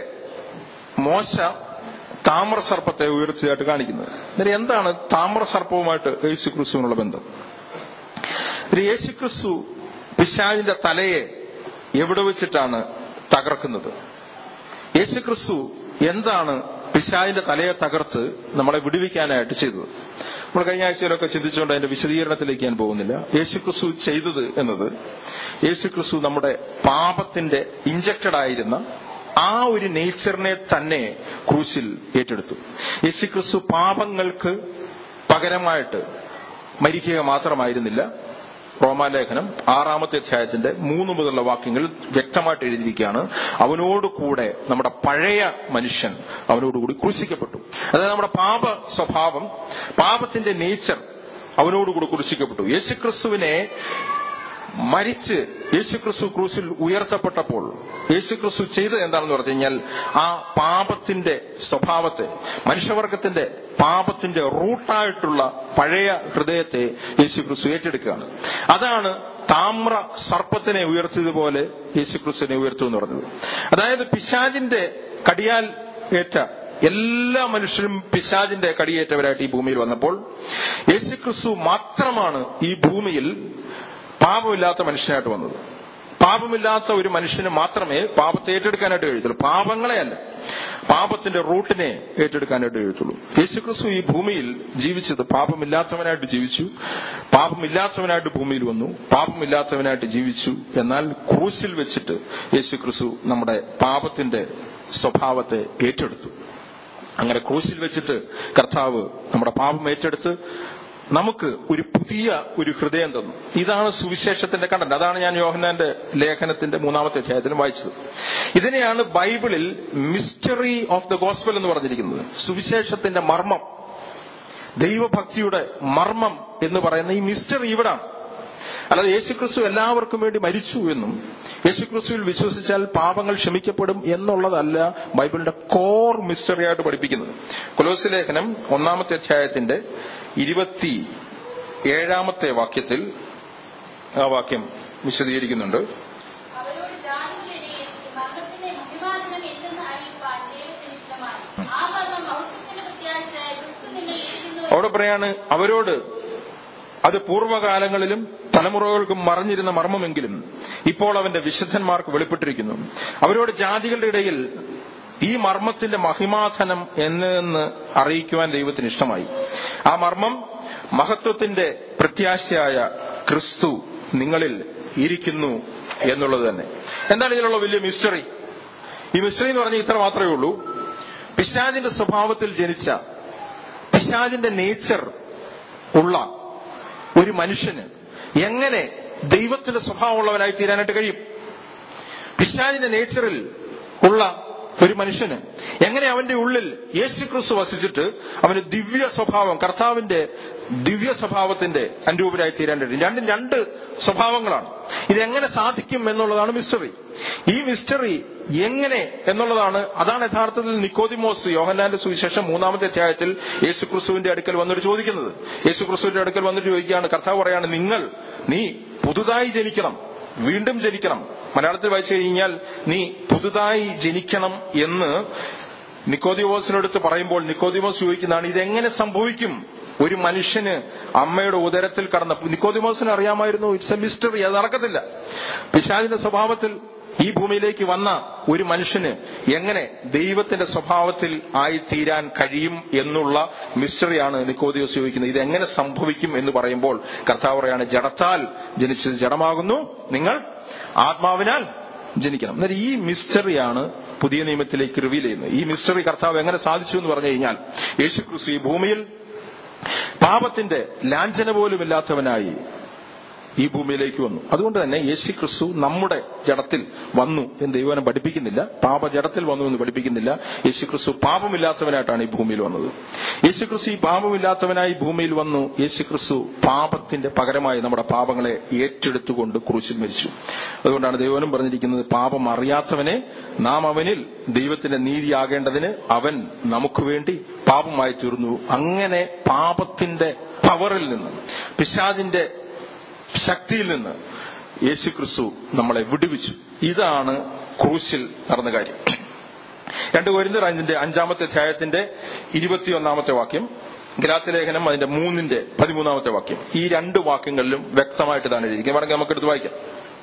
മോശ താമ്രസർപ്പത്തെ ഉയർത്തിയായിട്ട് കാണിക്കുന്നത് അന്നേരം എന്താണ് താമ്രസർപ്പവുമായിട്ട് യേശു ക്രിസ്തുവിനുള്ള ബന്ധം യേശുക്രിസ്തു പിശാജിന്റെ തലയെ എവിടെ വെച്ചിട്ടാണ് തകർക്കുന്നത് യേശുക്രിസ്തു എന്താണ് പിശാജിന്റെ തലയെ തകർത്ത് നമ്മളെ വിടുവിക്കാനായിട്ട് ചെയ്തത് നമ്മൾ കഴിഞ്ഞ ആഴ്ചയിലൊക്കെ ചിന്തിച്ചുകൊണ്ട് അതിന്റെ വിശദീകരണത്തിലേക്ക് ഞാൻ പോകുന്നില്ല യേശുക്രിസ്തു ചെയ്തത് എന്നത് യേശുക്രിസ്തു നമ്മുടെ പാപത്തിന്റെ ഇഞ്ചക്റ്റഡ് ആയിരുന്ന ആ ഒരു നേച്ചറിനെ തന്നെ ക്രൂശിൽ ഏറ്റെടുത്തു യേശുക്രിസ്തു പാപങ്ങൾക്ക് പകരമായിട്ട് മരിക്കുക മാത്രമായിരുന്നില്ല റോമാലേഖനം ആറാമത്തെ അധ്യായത്തിന്റെ മൂന്ന് മുതലുള്ള വാക്യങ്ങൾ വ്യക്തമായിട്ട് എഴുതിയിരിക്കുകയാണ് അവനോട് കൂടെ നമ്മുടെ പഴയ മനുഷ്യൻ അവനോടുകൂടി ക്രൂശിക്കപ്പെട്ടു അതായത് നമ്മുടെ പാപ സ്വഭാവം പാപത്തിന്റെ നേച്ചർ അവനോടുകൂടി ക്രൂശിക്കപ്പെട്ടു യേശുക്രിസ്തുവിനെ മരിച്ച് യേശുക്രിസ്തു ക്രൂസിൽ ഉയർത്തപ്പെട്ടപ്പോൾ യേശുക്രിസ്തു ചെയ്തത് എന്താണെന്ന് പറഞ്ഞു കഴിഞ്ഞാൽ ആ പാപത്തിന്റെ സ്വഭാവത്തെ മനുഷ്യവർഗത്തിന്റെ പാപത്തിന്റെ റൂട്ടായിട്ടുള്ള പഴയ ഹൃദയത്തെ യേശുക്രിസ്തു ഏറ്റെടുക്കുകയാണ് അതാണ് താമ്ര സർപ്പത്തിനെ ഉയർത്തിയതുപോലെ യേശുക്രിസ്തുവിനെ ഉയർത്തു എന്ന് പറഞ്ഞത് അതായത് പിശാജിന്റെ കടിയാൽ ഏറ്റ എല്ലാ മനുഷ്യരും പിശാജിന്റെ കടിയേറ്റവരായിട്ട് ഈ ഭൂമിയിൽ വന്നപ്പോൾ യേശുക്രിസ്തു മാത്രമാണ് ഈ ഭൂമിയിൽ പാപമില്ലാത്ത മനുഷ്യനായിട്ട് വന്നത് പാപമില്ലാത്ത ഒരു മനുഷ്യന് മാത്രമേ പാപത്തെ ഏറ്റെടുക്കാനായിട്ട് കഴിയത്തുള്ളൂ പാപങ്ങളെയല്ല പാപത്തിന്റെ റൂട്ടിനെ ഏറ്റെടുക്കാനായിട്ട് കഴിയത്തുള്ളൂ യേശുക്രിസ്തു ഈ ഭൂമിയിൽ ജീവിച്ചത് പാപമില്ലാത്തവനായിട്ട് ജീവിച്ചു പാപമില്ലാത്തവനായിട്ട് ഭൂമിയിൽ വന്നു പാപമില്ലാത്തവനായിട്ട് ജീവിച്ചു എന്നാൽ ക്രൂശിൽ വെച്ചിട്ട് യേശുക്രിസ്തു നമ്മുടെ പാപത്തിന്റെ സ്വഭാവത്തെ ഏറ്റെടുത്തു അങ്ങനെ ക്രൂശിൽ വെച്ചിട്ട് കർത്താവ് നമ്മുടെ പാപം ഏറ്റെടുത്ത് നമുക്ക് ഒരു പുതിയ ഒരു ഹൃദയം തന്നു ഇതാണ് സുവിശേഷത്തിന്റെ കണ്ടന്റ് അതാണ് ഞാൻ യോഹന്നാന്റെ ലേഖനത്തിന്റെ മൂന്നാമത്തെ അധ്യായത്തിലും വായിച്ചത് ഇതിനെയാണ് ബൈബിളിൽ മിസ്റ്ററി ഓഫ് ദ ഗോസ്പൽ എന്ന് പറഞ്ഞിരിക്കുന്നത് സുവിശേഷത്തിന്റെ മർമ്മം ദൈവഭക്തിയുടെ മർമ്മം എന്ന് പറയുന്ന ഈ മിസ്റ്ററി ഇവിടാണ് അല്ലാതെ യേശുക്രിസ്തു എല്ലാവർക്കും വേണ്ടി മരിച്ചു എന്നും യേശുക്രിസ്തുവിൽ വിശ്വസിച്ചാൽ പാപങ്ങൾ ക്ഷമിക്കപ്പെടും എന്നുള്ളതല്ല ബൈബിളിന്റെ കോർ മിസ്റ്ററി ആയിട്ട് പഠിപ്പിക്കുന്നത് കൊലോസ് ലേഖനം ഒന്നാമത്തെ അധ്യായത്തിന്റെ ഇരുപത്തി ഏഴാമത്തെ വാക്യത്തിൽ ആ വാക്യം വിശദീകരിക്കുന്നുണ്ട് അവരോട് ജാതികളിടയിൽ ഈ മർമ്മത്തിന്റെ മഹിമാധനം എന്തെന്ന് അറിയിപ്പാൻ ദൈവത്തിന് ഇഷ്ടമാണ് ആ മർമ്മം മഹത്വത്തിന്റെ പ്രത്യാശയായ ക്രിസ്തു നിങ്ങൾ ഇരിക്കുന്നു അവിടെ പറയാണ് അവരോട് അത് പൂർവ്വകാലങ്ങളിലും തലമുറകൾക്കും മറഞ്ഞിരുന്ന മർമ്മമെങ്കിലും ഇപ്പോൾ അവന്റെ വിശുദ്ധന്മാർക്ക് വെളിപ്പെട്ടിരിക്കുന്നു അവരോട് ജാതികളുടെ ഇടയിൽ ഈ മർമ്മത്തിന്റെ മഹിമാധനം എന്നെന്ന് അറിയിക്കുവാൻ ദൈവത്തിന് ഇഷ്ടമായി ആ മർമ്മം മഹത്വത്തിന്റെ പ്രത്യാശയായ ക്രിസ്തു നിങ്ങളിൽ ഇരിക്കുന്നു എന്നുള്ളത് തന്നെ എന്താണ് ഇതിലുള്ള വലിയ മിസ്റ്ററി ഈ മിസ്റ്ററി എന്ന് പറഞ്ഞാൽ ഇത്ര മാത്രമേ ഉള്ളൂ പിശാജിന്റെ സ്വഭാവത്തിൽ ജനിച്ച പിശാജിന്റെ നേച്ചർ ഉള്ള ഒരു മനുഷ്യന് എങ്ങനെ ദൈവത്തിന്റെ സ്വഭാവമുള്ളവനായി തീരാനായിട്ട് കഴിയും പിശാജിന്റെ നേച്ചറിൽ ഉള്ള ഒരു മനുഷ്യന് എങ്ങനെ അവന്റെ ഉള്ളിൽ യേശു ക്രിസ്തു വസിച്ചിട്ട് അവന് ദിവ്യ സ്വഭാവം കർത്താവിന്റെ ദിവ്യ സ്വഭാവത്തിന്റെ അനുരൂപരായി തീരാൻ കഴിയും രണ്ടും രണ്ട് സ്വഭാവങ്ങളാണ് ഇതെങ്ങനെ സാധിക്കും എന്നുള്ളതാണ് മിസ്റ്ററി ഈ മിസ്റ്ററി എങ്ങനെ എന്നുള്ളതാണ് അതാണ് യഥാർത്ഥത്തിൽ നിക്കോദിമോസ് യോഹന്നാന്റെ സുവിശേഷം മൂന്നാമത്തെ അധ്യായത്തിൽ യേശു ക്രിസ്തുവിന്റെ അടുക്കൽ വന്നിട്ട് ചോദിക്കുന്നത് യേശു ക്രിസ്തുവിന്റെ അടുക്കൽ വന്നിട്ട് ചോദിക്കുകയാണ് കർത്താവ് പറയാണ് നിങ്ങൾ നീ പുതുതായി ജനിക്കണം വീണ്ടും ജനിക്കണം മലയാളത്തിൽ വായിച്ചു കഴിഞ്ഞാൽ നീ പുതുതായി ജനിക്കണം എന്ന് നിക്കോദിമോസിനടുത്ത് പറയുമ്പോൾ നിക്കോദിമോസ് ചോദിക്കുന്നതാണ് ഇതെങ്ങനെ സംഭവിക്കും ഒരു മനുഷ്യന് അമ്മയുടെ ഉദരത്തിൽ കടന്ന നിക്കോദിമോസിന് അറിയാമായിരുന്നു ഇറ്റ്സ് എ മിസ്റ്ററി അത് നടക്കത്തില്ല പിശാചിന്റെ സ്വഭാവത്തിൽ ഈ ഭൂമിയിലേക്ക് വന്ന ഒരു മനുഷ്യന് എങ്ങനെ ദൈവത്തിന്റെ സ്വഭാവത്തിൽ ആയി തീരാൻ കഴിയും എന്നുള്ള മിസ്റ്ററിയാണ് നിക്കോദിയോസ് ചോദിക്കുന്നത് ഇത് എങ്ങനെ സംഭവിക്കും എന്ന് പറയുമ്പോൾ കർത്താവ് പറയാണ് ജഡത്താൽ ജനിച്ചത് ജഡമാകുന്നു നിങ്ങൾ ആത്മാവിനാൽ ജനിക്കണം എന്നാൽ ഈ മിസ്റ്ററിയാണ് പുതിയ നിയമത്തിലേക്ക് റിവീൽ ചെയ്യുന്നത് ഈ മിസ്റ്ററി കർത്താവ് എങ്ങനെ സാധിച്ചു എന്ന് പറഞ്ഞു കഴിഞ്ഞാൽ യേശു ക്രിസ്തു ഈ ഭൂമിയിൽ പാപത്തിന്റെ ലാഞ്ചന പോലും ഇല്ലാത്തവനായി ഈ ഭൂമിയിലേക്ക് വന്നു അതുകൊണ്ട് തന്നെ യേശു ക്രിസ്തു നമ്മുടെ ജഡത്തിൽ വന്നു എന്ന് ദൈവനം പഠിപ്പിക്കുന്നില്ല പാപ ജഡത്തിൽ വന്നു എന്ന് പഠിപ്പിക്കുന്നില്ല യേശു ക്രിസ്തു പാപമില്ലാത്തവനായിട്ടാണ് ഈ ഭൂമിയിൽ വന്നത് യേശു ക്രിസ്തു ഈ പാപമില്ലാത്തവനായി ഭൂമിയിൽ വന്നു യേശു ക്രിസ്തു പാപത്തിന്റെ പകരമായി നമ്മുടെ പാപങ്ങളെ ഏറ്റെടുത്തുകൊണ്ട് ക്രൂശിൽ മരിച്ചു അതുകൊണ്ടാണ് ദൈവനം പറഞ്ഞിരിക്കുന്നത് പാപം അറിയാത്തവനെ നാം അവനിൽ ദൈവത്തിന്റെ നീതിയാകേണ്ടതിന് അവൻ നമുക്ക് വേണ്ടി പാപമായി തീർന്നു അങ്ങനെ പാപത്തിന്റെ പവറിൽ നിന്ന് പിശാദിന്റെ ശക്തിയിൽ നിന്ന് യേശു ക്രിസ്തു നമ്മളെ വിടുവിച്ചു ഇതാണ് ക്രൂശിൽ നടന്ന കാര്യം രണ്ട് കോരിന്തർ അതിന്റെ അഞ്ചാമത്തെ അധ്യായത്തിന്റെ ഇരുപത്തിയൊന്നാമത്തെ വാക്യം ഗ്രാത്തലേഖനം അതിന്റെ മൂന്നിന്റെ പതിമൂന്നാമത്തെ വാക്യം ഈ രണ്ട് വാക്യങ്ങളിലും വ്യക്തമായിട്ട് തന്നെ എഴുതിയിരിക്കും വേണമെങ്കിൽ നമുക്ക് എടുത്ത് വായിക്കാം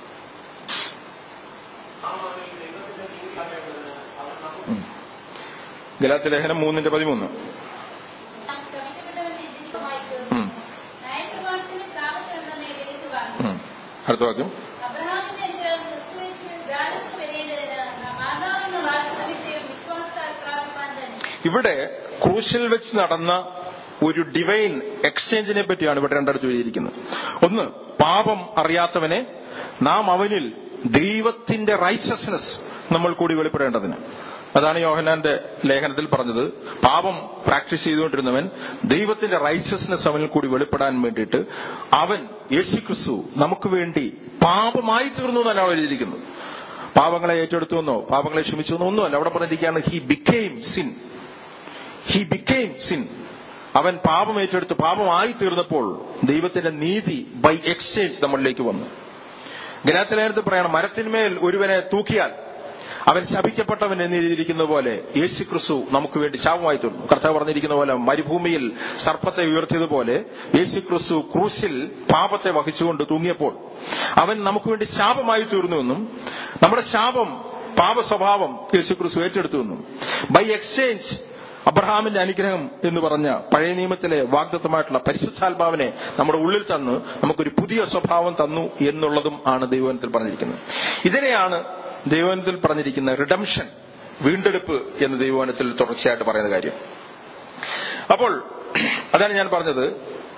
ആ മകനിൽ ദൈവത്തിന്റെ നീതിയാകേണ്ടതിന് അവൻ നമുക്ക് ഉം. ഗലാത്തലേഖനം മൂന്നിന്റെ പതിമൂന്ന് നാം ശ്രമിക്കപ്പെട്ടവന്റെ ജീവിതമായി ഉം. തീർന്നു ന്യായപ്രമാണത്തിന്റെ സ്ഥാപനം നമ്മെ വിലക്കുവാൻ ഉം. അടുത്ത വാക്യം അബ്രഹാമിന്റെ അനുഗ്രഹം ക്രിസ്തുവിൽ ജ്ഞാനത്തിന് വരേണ്ടതിന് നാം മാതാവെന്ന വാർത്ത വിഷയം വിശ്വാസത്താൽ പ്രാപിപ്പാൻ തന്നെ ഇവിടെ ക്രൂശിൽ വെച്ച് നടന്ന ഒരു ഡിവൈൻ എക്സ്ചേഞ്ചിനെ പറ്റിയാണ് ഇവിടെ രണ്ടിടത്ത് എഴുതിയിരിക്കുന്നത് ഒന്ന് പാപം അറിയാത്തവനെ നാം അവനിൽ ദൈവത്തിന്റെ റൈച്ചസ്നെസ് നമ്മൾ കൂടി വെളിപ്പെടേണ്ടതിന് അതാണ് യോഹനാന്റെ ലേഖനത്തിൽ പറഞ്ഞത് പാപം പ്രാക്ടീസ് ചെയ്തുകൊണ്ടിരുന്നവൻ ദൈവത്തിന്റെ റൈച്ചസ്നെസ് അവനിൽ കൂടി വെളിപ്പെടാൻ വേണ്ടിയിട്ട് അവൻ യേശുക്രിസ്തു നമുക്ക് വേണ്ടി പാപമായി തീർന്നു എന്നാണ് അവിടെ എഴുതിയിരിക്കുന്നത് പാപങ്ങളെ ഏറ്റെടുത്തു എന്നോ പാപങ്ങളെ ക്ഷമിച്ചു എന്നോ ഒന്നുമല്ല അവിടെ പറഞ്ഞിരിക്കുകയാണ് he became sin he became sin അവൻ പാപം ഏറ്റെടുത്ത് പാപമായി തീർന്നപ്പോൾ ദൈവത്തിന്റെ നീതി ബൈ എക്സ്ചേഞ്ച് നമ്മളിലേക്ക് വന്നു ഗലാത്തിലേനത്തിൽ പറയണം മരത്തിന്മേൽ ഒരുവനെ തൂക്കിയാൽ അവൻ ശപിക്കപ്പെട്ടവൻ എന്നെഴുതിയിരിക്കുന്ന പോലെ യേശു ക്രിസ്തു നമുക്ക് വേണ്ടി ശാപമായി തീർന്നു കർത്താവ് പറഞ്ഞിരിക്കുന്ന പോലെ മരുഭൂമിയിൽ സർപ്പത്തെ ഉയർത്തിയതുപോലെ യേശു ക്രിസ്തു ക്രൂശിൽ പാപത്തെ വഹിച്ചുകൊണ്ട് തൂങ്ങിയപ്പോൾ അവൻ നമുക്ക് വേണ്ടി ശാപമായി തീർന്നുവെന്നും നമ്മുടെ ശാപം പാപ സ്വഭാവം യേശു ക്രിസ്തു ഏറ്റെടുത്തുവെന്നും ബൈ എക്സ്ചേഞ്ച് അബ്രഹാമിന്റെ അനുഗ്രഹം എന്ന് പറഞ്ഞ പഴയ നിയമത്തിലെ വാഗ്ദത്തമായിട്ടുള്ള പരിശുദ്ധാത്മാവിനെ നമ്മുടെ ഉള്ളിൽ തന്ന് നമുക്കൊരു പുതിയ സ്വഭാവം തന്നു എന്നുള്ളതും ആണ് ദൈവവനത്തിൽ പറഞ്ഞിരിക്കുന്നത് ഇതിനെയാണ് ദൈവവനത്തിൽ പറഞ്ഞിരിക്കുന്ന റിഡംഷൻ വീണ്ടെടുപ്പ് എന്ന് ദൈവവനത്തിൽ തുടർച്ചയായിട്ട് പറയുന്ന കാര്യം അപ്പോൾ അതാണ് ഞാൻ പറഞ്ഞത്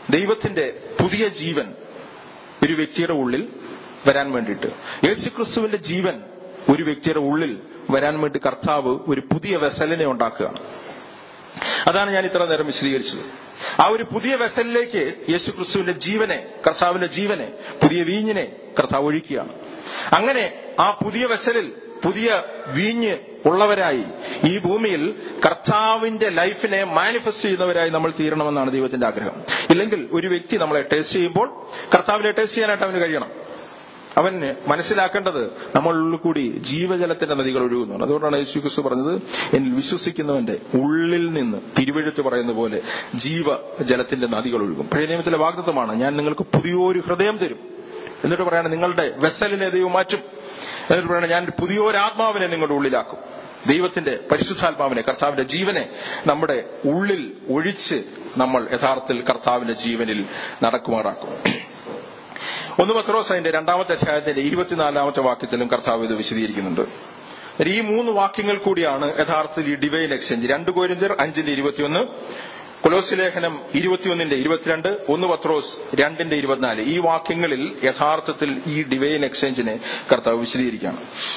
ദൈവത്തിന്റെ പുതിയ ജീവൻ ഒരു വ്യക്തിയുടെ ഉള്ളിൽ വരാൻ വേണ്ടിയിട്ട് യേശുക്രിസ്തുവിന്റെ ജീവൻ ഒരു വ്യക്തിയുടെ ഉള്ളിൽ വരാൻ വേണ്ടി കർത്താവ് ഒരു പുതിയ വെസലിനെ ഉണ്ടാക്കുകയാണ് അതാണ് ഞാൻ ഇത്ര നേരം വിശദീകരിച്ചത് ആ ഒരു പുതിയ വെസലിലേക്ക് യേശു ക്രിസ്തുവിന്റെ ജീവനെ കർത്താവിന്റെ ജീവനെ പുതിയ വീഞ്ഞിനെ കർത്താവ് ഒഴിക്കുകയാണ് അങ്ങനെ ആ പുതിയ വെസലിൽ പുതിയ വീഞ്ഞ് ഉള്ളവരായി ഈ ഭൂമിയിൽ കർത്താവിന്റെ ലൈഫിനെ മാനിഫെസ്റ്റ് ചെയ്യുന്നവരായി നമ്മൾ തീരണമെന്നാണ് ദൈവത്തിന്റെ ആഗ്രഹം ഇല്ലെങ്കിൽ ഒരു വ്യക്തി നമ്മളെ ടേസ്റ്റ് ചെയ്യുമ്പോൾ കർത്താവിനെ ടേസ്റ്റ് ചെയ്യാനായിട്ട് അവന് കഴിയണം അവന് മനസ്സിലാക്കേണ്ടത് നമ്മളുള്ളിൽ കൂടി ജീവജലത്തിന്റെ നദികൾ ഒഴുകുന്നു അതുകൊണ്ടാണ് യേശു ക്രിസ്തു പറഞ്ഞത് എന്നിൽ വിശ്വസിക്കുന്നവന്റെ ഉള്ളിൽ നിന്ന് തിരുവഴുത്ത് പറയുന്ന പോലെ ജീവജലത്തിന്റെ നദികൾ ഒഴുകും പഴയ നിയമത്തിലെ വാഗ്ദത്വമാണ് ഞാൻ നിങ്ങൾക്ക് പുതിയൊരു ഹൃദയം തരും എന്നിട്ട് പറയാണ് നിങ്ങളുടെ വെസലിനെ ദൈവം മാറ്റും എന്നിട്ട് പറയണം ഞാൻ പുതിയൊരു ആത്മാവിനെ നിങ്ങളുടെ ഉള്ളിലാക്കും ദൈവത്തിന്റെ പരിശുദ്ധാത്മാവിനെ കർത്താവിന്റെ ജീവനെ നമ്മുടെ ഉള്ളിൽ ഒഴിച്ച് നമ്മൾ യഥാർത്ഥത്തിൽ കർത്താവിന്റെ ജീവനിൽ നടക്കുമാറാക്കും ഒന്ന് പത്രോസ് അതിന്റെ രണ്ടാമത്തെ അധ്യായത്തിന്റെ ഇരുപത്തിനാലാമത്തെ വാക്യത്തിലും കർത്താവ് ഇത് വിശദീകരിക്കുന്നുണ്ട് ഈ മൂന്ന് വാക്യങ്ങൾ കൂടിയാണ് യഥാർത്ഥത്തിൽ ഈ ഡിവൈൻ എക്സ്ചേഞ്ച് രണ്ട് കോരിന്തിർ അഞ്ചിന്റെ ഇരുപത്തിയൊന്ന് കൊലോസ് ലേഖനം ഇരുപത്തിയൊന്നിന്റെ ഇരുപത്തിരണ്ട് ഒന്ന് പത്രോസ് രണ്ടിന്റെ ഇരുപത്തിനാല് ഈ വാക്യങ്ങളിൽ യഥാർത്ഥത്തിൽ ഈ ഡിവൈൻ എക്സ്ചേഞ്ചിനെ കർത്താവ് വിശദീകരിക്കുകയാണ്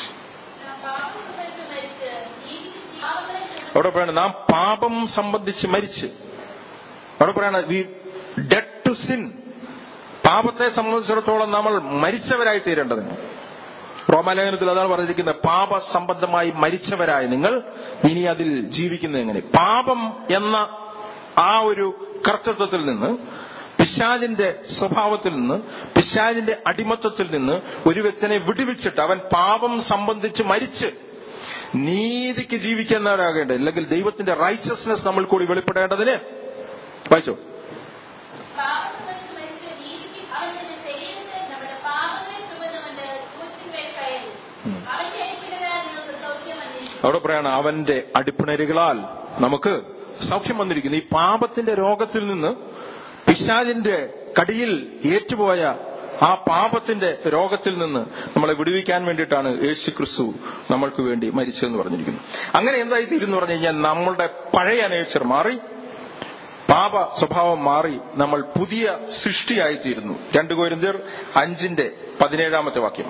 അവിടെ പറയാണ് നാം പാപം സംബന്ധിച്ച് മരിച്ച് അവിടെ പറയാണ് വി ഡെഡ് ടു സിൻ പാപത്തെ സംബന്ധിച്ചിടത്തോളം നമ്മൾ മരിച്ചവരായി തീരേണ്ടതിന് റോമാലേഖനത്തിൽ അതാണ് പറഞ്ഞിരിക്കുന്നത് പാപ സംബന്ധമായി മരിച്ചവരായ നിങ്ങൾ ഇനി അതിൽ ജീവിക്കുന്നത് എങ്ങനെ പാപം എന്ന ആ ഒരു കർത്തൃത്വത്തിൽ നിന്ന് പിശാജിന്റെ സ്വഭാവത്തിൽ നിന്ന് പിശാജിന്റെ അടിമത്വത്തിൽ നിന്ന് ഒരു വ്യക്തിനെ വിടുവിച്ചിട്ട് അവൻ പാപം സംബന്ധിച്ച് മരിച്ച് നീതിക്ക് ജീവിക്കുന്നവരാകേണ്ടത് അല്ലെങ്കിൽ ദൈവത്തിന്റെ റൈച്ചസ്നെസ് നമ്മൾ കൂടി വെളിപ്പെടേണ്ടതിന് വായിച്ചോ പാപസംബന്ധിച്ച് മരിച്ച നീതിക്ക് അവൻ തന്റെ ശരീരത്തിൽ നമ്മുടെ പാപങ്ങളെ ചുമന്നുകൊണ്ട് ക്രൂശിന്മേൽ കയറി. അവന്റെ അടിപ്പിണരാൽ നിങ്ങൾക്ക് സൗഖ്യം വന്നിരിക്കുന്നു. അവിടെ പറയാണ് അവന്റെ അടിപ്പിണരുകളാൽ നമുക്ക് സൗഖ്യം വന്നിരിക്കുന്നു ഈ പാപത്തിന്റെ രോഗത്തിൽ നിന്ന് പിശാജിന്റെ കടിയിൽ ഏറ്റുപോയ ആ പാപത്തിന്റെ രോഗത്തിൽ നിന്ന് നമ്മളെ വിടുവിക്കാൻ വേണ്ടിയിട്ടാണ് യേശു ക്രിസ്തു നമ്മൾക്ക് വേണ്ടി മരിച്ചതെന്ന് പറഞ്ഞിരിക്കുന്നു അങ്ങനെ എന്തായി തീരുന്നു പറഞ്ഞു കഴിഞ്ഞാൽ നമ്മളുടെ പഴയ നേച്ചർ മാറി പാപ സ്വഭാവം മാറി നമ്മൾ പുതിയ സൃഷ്ടിയായി തീരുന്നു രണ്ട് കോരിന്തിയർ അഞ്ചിന്റെ പതിനേഴാമത്തെ വാക്യം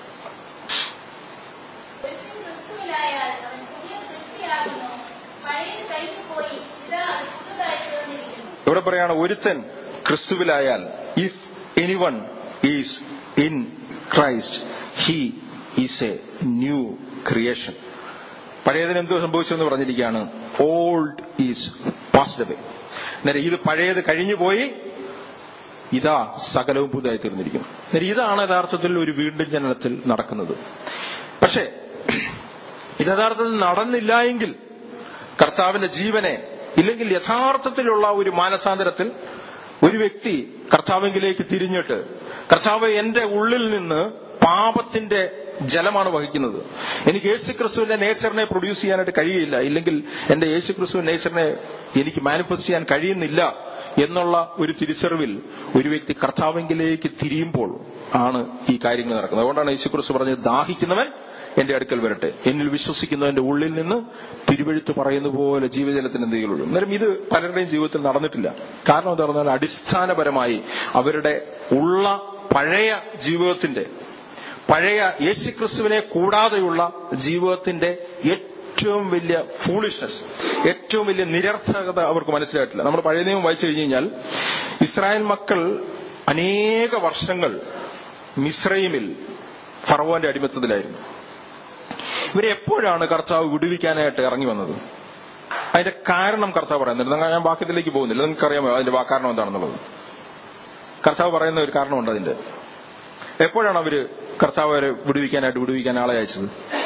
ഒരുത്തൻ ക്രിസ്തുവിലായാൽ അവൻ പുതിയ സൃഷ്ടിയാകുന്നു. പഴയത് കഴിഞ്ഞുപോയി. ഇതാ അത് പുതുതായി തീർന്നിരിക്കുന്നു. ഇവിടെ പറയാണ് ഒരുത്തൻ ക്രിസ്തുവിലായാൽ if anyone is in Christ he is a new creation പഴയതിന് എന്തോ സംഭവിച്ചെന്ന് പറഞ്ഞിരിക്കുകയാണ് ഓൾഡ് ഈസ് പാസ്ഡ് അവേ അന്നേരം ഇത് പഴയത് കഴിഞ്ഞുപോയി ഇതാ സകലവും പുതുതായി തീർന്നിരിക്കുന്നു അന്നേരം ഇതാണ് യഥാർത്ഥത്തിൽ ഒരു വീണ്ടും ജനനത്തിൽ നടക്കുന്നത് പക്ഷേ ഇത് യഥാർത്ഥത്തിൽ നടന്നില്ല എങ്കിൽ കർത്താവിന്റെ ജീവനെ ഇല്ലെങ്കിൽ യഥാർത്ഥത്തിലുള്ള ഒരു മാനസാന്തരത്തിൽ ഒരു വ്യക്തി കർത്താവെങ്കിലേക്ക് തിരിഞ്ഞിട്ട് കർത്താവ് എന്റെ ഉള്ളിൽ നിന്ന് പാപത്തിന്റെ ജലമാണ് വഹിക്കുന്നത് എനിക്ക് യേശു ക്രിസ്തുവിന്റെ നേച്ചറിനെ പ്രൊഡ്യൂസ് ചെയ്യാനായിട്ട് കഴിയില്ല ഇല്ലെങ്കിൽ എന്റെ യേശു ക്രിസ്തു നേച്ചറിനെ എനിക്ക് മാനിഫെസ്റ്റ് ചെയ്യാൻ കഴിയുന്നില്ല എന്നുള്ള ഒരു തിരിച്ചറിവിൽ ഒരു വ്യക്തി കർത്താവെങ്കിലേക്ക് തിരിയുമ്പോൾ ആണ് ഈ കാര്യങ്ങൾ നടക്കുന്നത് അതുകൊണ്ടാണ് യേശു ക്രിസ്തു പറഞ്ഞത് ദാഹിക്കുന്നവൻ എന്റെ അടുക്കൽ വരട്ടെ എന്നിൽ വിശ്വസിക്കുന്നവന്റെ ഉള്ളിൽ നിന്ന് തിരുവഴുത്ത് പറയുന്ന പോലെ ജീവജലത്തിന് എന്തെങ്കിലും അന്നേരം ഇത് പലരുടെയും ജീവിതത്തിൽ നടന്നിട്ടില്ല കാരണം എന്താ പറഞ്ഞാൽ അടിസ്ഥാനപരമായി അവരുടെ ഉള്ള പഴയ ജീവിതത്തിന്റെ പഴയ യേശുക്രിസ്തുവിനെ കൂടാതെയുള്ള ജീവിതത്തിന്റെ ഏറ്റവും വലിയ ഫൂളിഷ്നെസ് ഏറ്റവും വലിയ നിരർത്ഥകത അവർക്ക് മനസ്സിലായിട്ടില്ല നമ്മൾ പഴയ നിയമം വായിച്ചു കഴിഞ്ഞു കഴിഞ്ഞാൽ ഇസ്രായേൽ മക്കൾ അനേക വർഷങ്ങൾ മിശ്രൈമിൽ ഫറവോന്റെ അടിമത്തത്തിലായിരുന്നു ഇവരെ എപ്പോഴാണ് കർത്താവ് വിടുവിക്കാനായിട്ട് ഇറങ്ങി വന്നത് അതിന്റെ കാരണം കർത്താവ് പറയുന്നുണ്ട് നിങ്ങൾ- ഞാൻ വാക്യത്തിലേക്ക് പോകുന്നില്ല നിങ്ങൾക്ക് അറിയാമോ അതിന്റെ വാ- കാരണം എന്താണെന്നുള്ളത് കർത്താവ് പറയുന്ന ഒരു കാരണമുണ്ട് അതിന്റെ എപ്പോഴാണ് അവര് കർത്താവ് അവരെ വിടുവിക്കാനായിട്ട് വിടുവിക്കാൻ ആളെ അയച്ചത്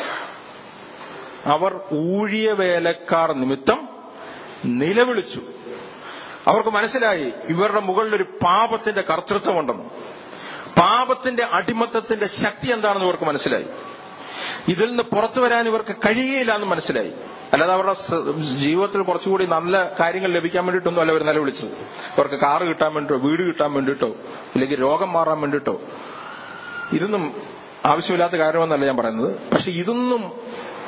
അവർ ഊഴിയ വേലക്കാർ നിമിത്തം നിലവിളിച്ചു അവർക്ക് മനസ്സിലായി ഇവരുടെ മുകളിൽ ഒരു പാപത്തിന്റെ കർത്തൃത്വമുണ്ടെന്ന് പാപത്തിന്റെ അടിമത്തത്തിന്റെ ശക്തി എന്താണെന്ന് ഇവർക്ക് മനസ്സിലായി ഇതിൽ നിന്ന് പുറത്തു വരാൻ ഇവർക്ക് കഴിയുകയില്ല എന്ന് മനസ്സിലായി അല്ലാതെ അവരുടെ സ- ജീവിതത്തിൽ കുറച്ചുകൂടി നല്ല കാര്യങ്ങൾ ലഭിക്കാൻ വേണ്ടിയിട്ടൊന്നും അല്ല അവർ നിലവിളിച്ചത് അവർക്ക് കാറ് കിട്ടാൻ വേണ്ടിട്ടോ വീട് കിട്ടാൻ വേണ്ടിയിട്ടോ ഇല്ലെങ്കിൽ രോഗം മാറാൻ വേണ്ടിയിട്ടോ ഇതൊന്നും ആവശ്യമില്ലാത്ത കാര്യമെന്നല്ല ഞാൻ പറയുന്നത് പക്ഷെ ഇതൊന്നും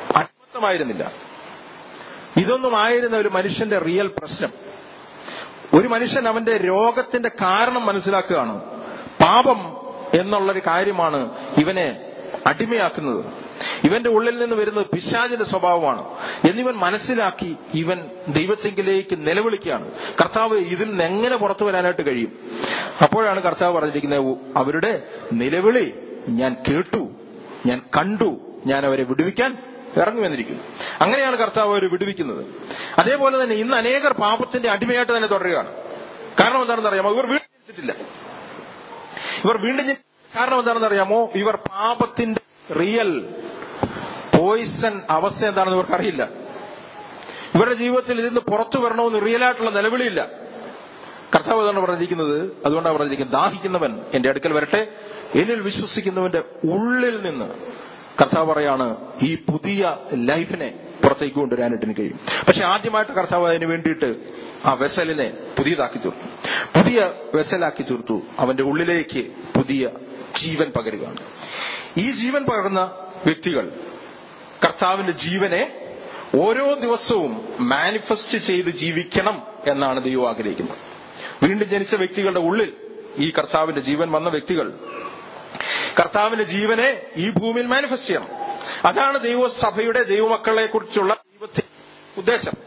അടിമത്തമായിരുന്നില്ല ഇതൊന്നും ആയിരുന്ന ഒരു മനുഷ്യന്റെ റിയൽ പ്രശ്നം ഒരു മനുഷ്യൻ അവന്റെ രോഗത്തിന്റെ കാരണം മനസ്സിലാക്കുകയാണ് പാപം എന്നുള്ളൊരു കാര്യമാണ് ഇവനെ അടിമയാക്കുന്നത് ഇവന്റെ ഉള്ളിൽ നിന്ന് വരുന്നത് പിശാചിന്റെ സ്വഭാവമാണ് എന്നിവൻ മനസ്സിലാക്കി ഇവൻ ദൈവത്തെങ്കിലേക്ക് നിലവിളിക്കുകയാണ് കർത്താവ് ഇതിൽ നിന്ന് എങ്ങനെ പുറത്തു വരാനായിട്ട് കഴിയും അപ്പോഴാണ് കർത്താവ് പറഞ്ഞിരിക്കുന്നത് അവരുടെ നിലവിളി ഞാൻ കേട്ടു ഞാൻ കണ്ടു ഞാൻ അവരെ വിടുവിക്കാൻ ഇറങ്ങി വന്നിരിക്കുന്നു അങ്ങനെയാണ് കർത്താവ് അവരെ വിടുവിക്കുന്നത് അതേപോലെ തന്നെ ഇന്ന് അനേകർ പാപത്തിന്റെ അടിമയായിട്ട് തന്നെ തുടരുകയാണ് കാരണം എന്താണെന്ന് അറിയാമോ ഇവർ വീണ്ടും ജനിച്ചിട്ടില്ല ഇവർ വീണ്ടും ജനി- കാരണം എന്താണെന്ന് അറിയാമോ ഇവർ പാപത്തിന്റെ റിയൽ പോയിസൺ അവസ്ഥ എന്താണെന്ന് ഇവർക്ക് അറിയില്ല ഇവരുടെ ജീവിതത്തിൽ ഇതിന്ന് പുറത്തു വരണമെന്ന് റിയലായിട്ടുള്ള നിലവിളിയില്ല കർത്താവ് അതാണ് പറഞ്ഞിരിക്കുന്നത് അതുകൊണ്ടാണ് പറഞ്ഞിരിക്കുന്നത് ദാഹിക്കുന്നവൻ എന്റെ അടുക്കൽ വരട്ടെ എന്നിൽ വിശ്വസിക്കുന്നവന്റെ ഉള്ളിൽ നിന്ന് കർത്താവ് പറയാണ് ഈ പുതിയ ലൈഫിനെ പുറത്തേക്ക് കൊണ്ടുവരാനായിട്ട് എനിക്ക് കഴിയും പക്ഷെ ആദ്യമായിട്ട് കർത്താവ് അതിന് വേണ്ടിയിട്ട് ആ വെസലിനെ പുതിയതാക്കി തീർത്തു പുതിയ വെസലാക്കി തീർത്തു അവന്റെ ഉള്ളിലേക്ക് പുതിയ ജീവൻ പകരുകയാണ് ഈ ജീവൻ പകർന്ന വ്യക്തികൾ കർത്താവിന്റെ ജീവനെ ഓരോ ദിവസവും മാനിഫെസ്റ്റ് ചെയ്ത് ജീവിക്കണം എന്നാണ് ദൈവം ആഗ്രഹിക്കുന്നത് വീണ്ടും ജനിച്ച വ്യക്തികളുടെ ഉള്ളിൽ ഈ കർത്താവിന്റെ ജീവൻ വന്ന വ്യക്തികൾ കർത്താവിന്റെ ജീവനെ ഈ ഭൂമിയിൽ മാനിഫെസ്റ്റ് ചെയ്യണം അതാണ് ദൈവസഭയുടെ ദൈവമക്കളെ കുറിച്ചുള്ള ദൈവത്തിന്റെ ഉദ്ദേശം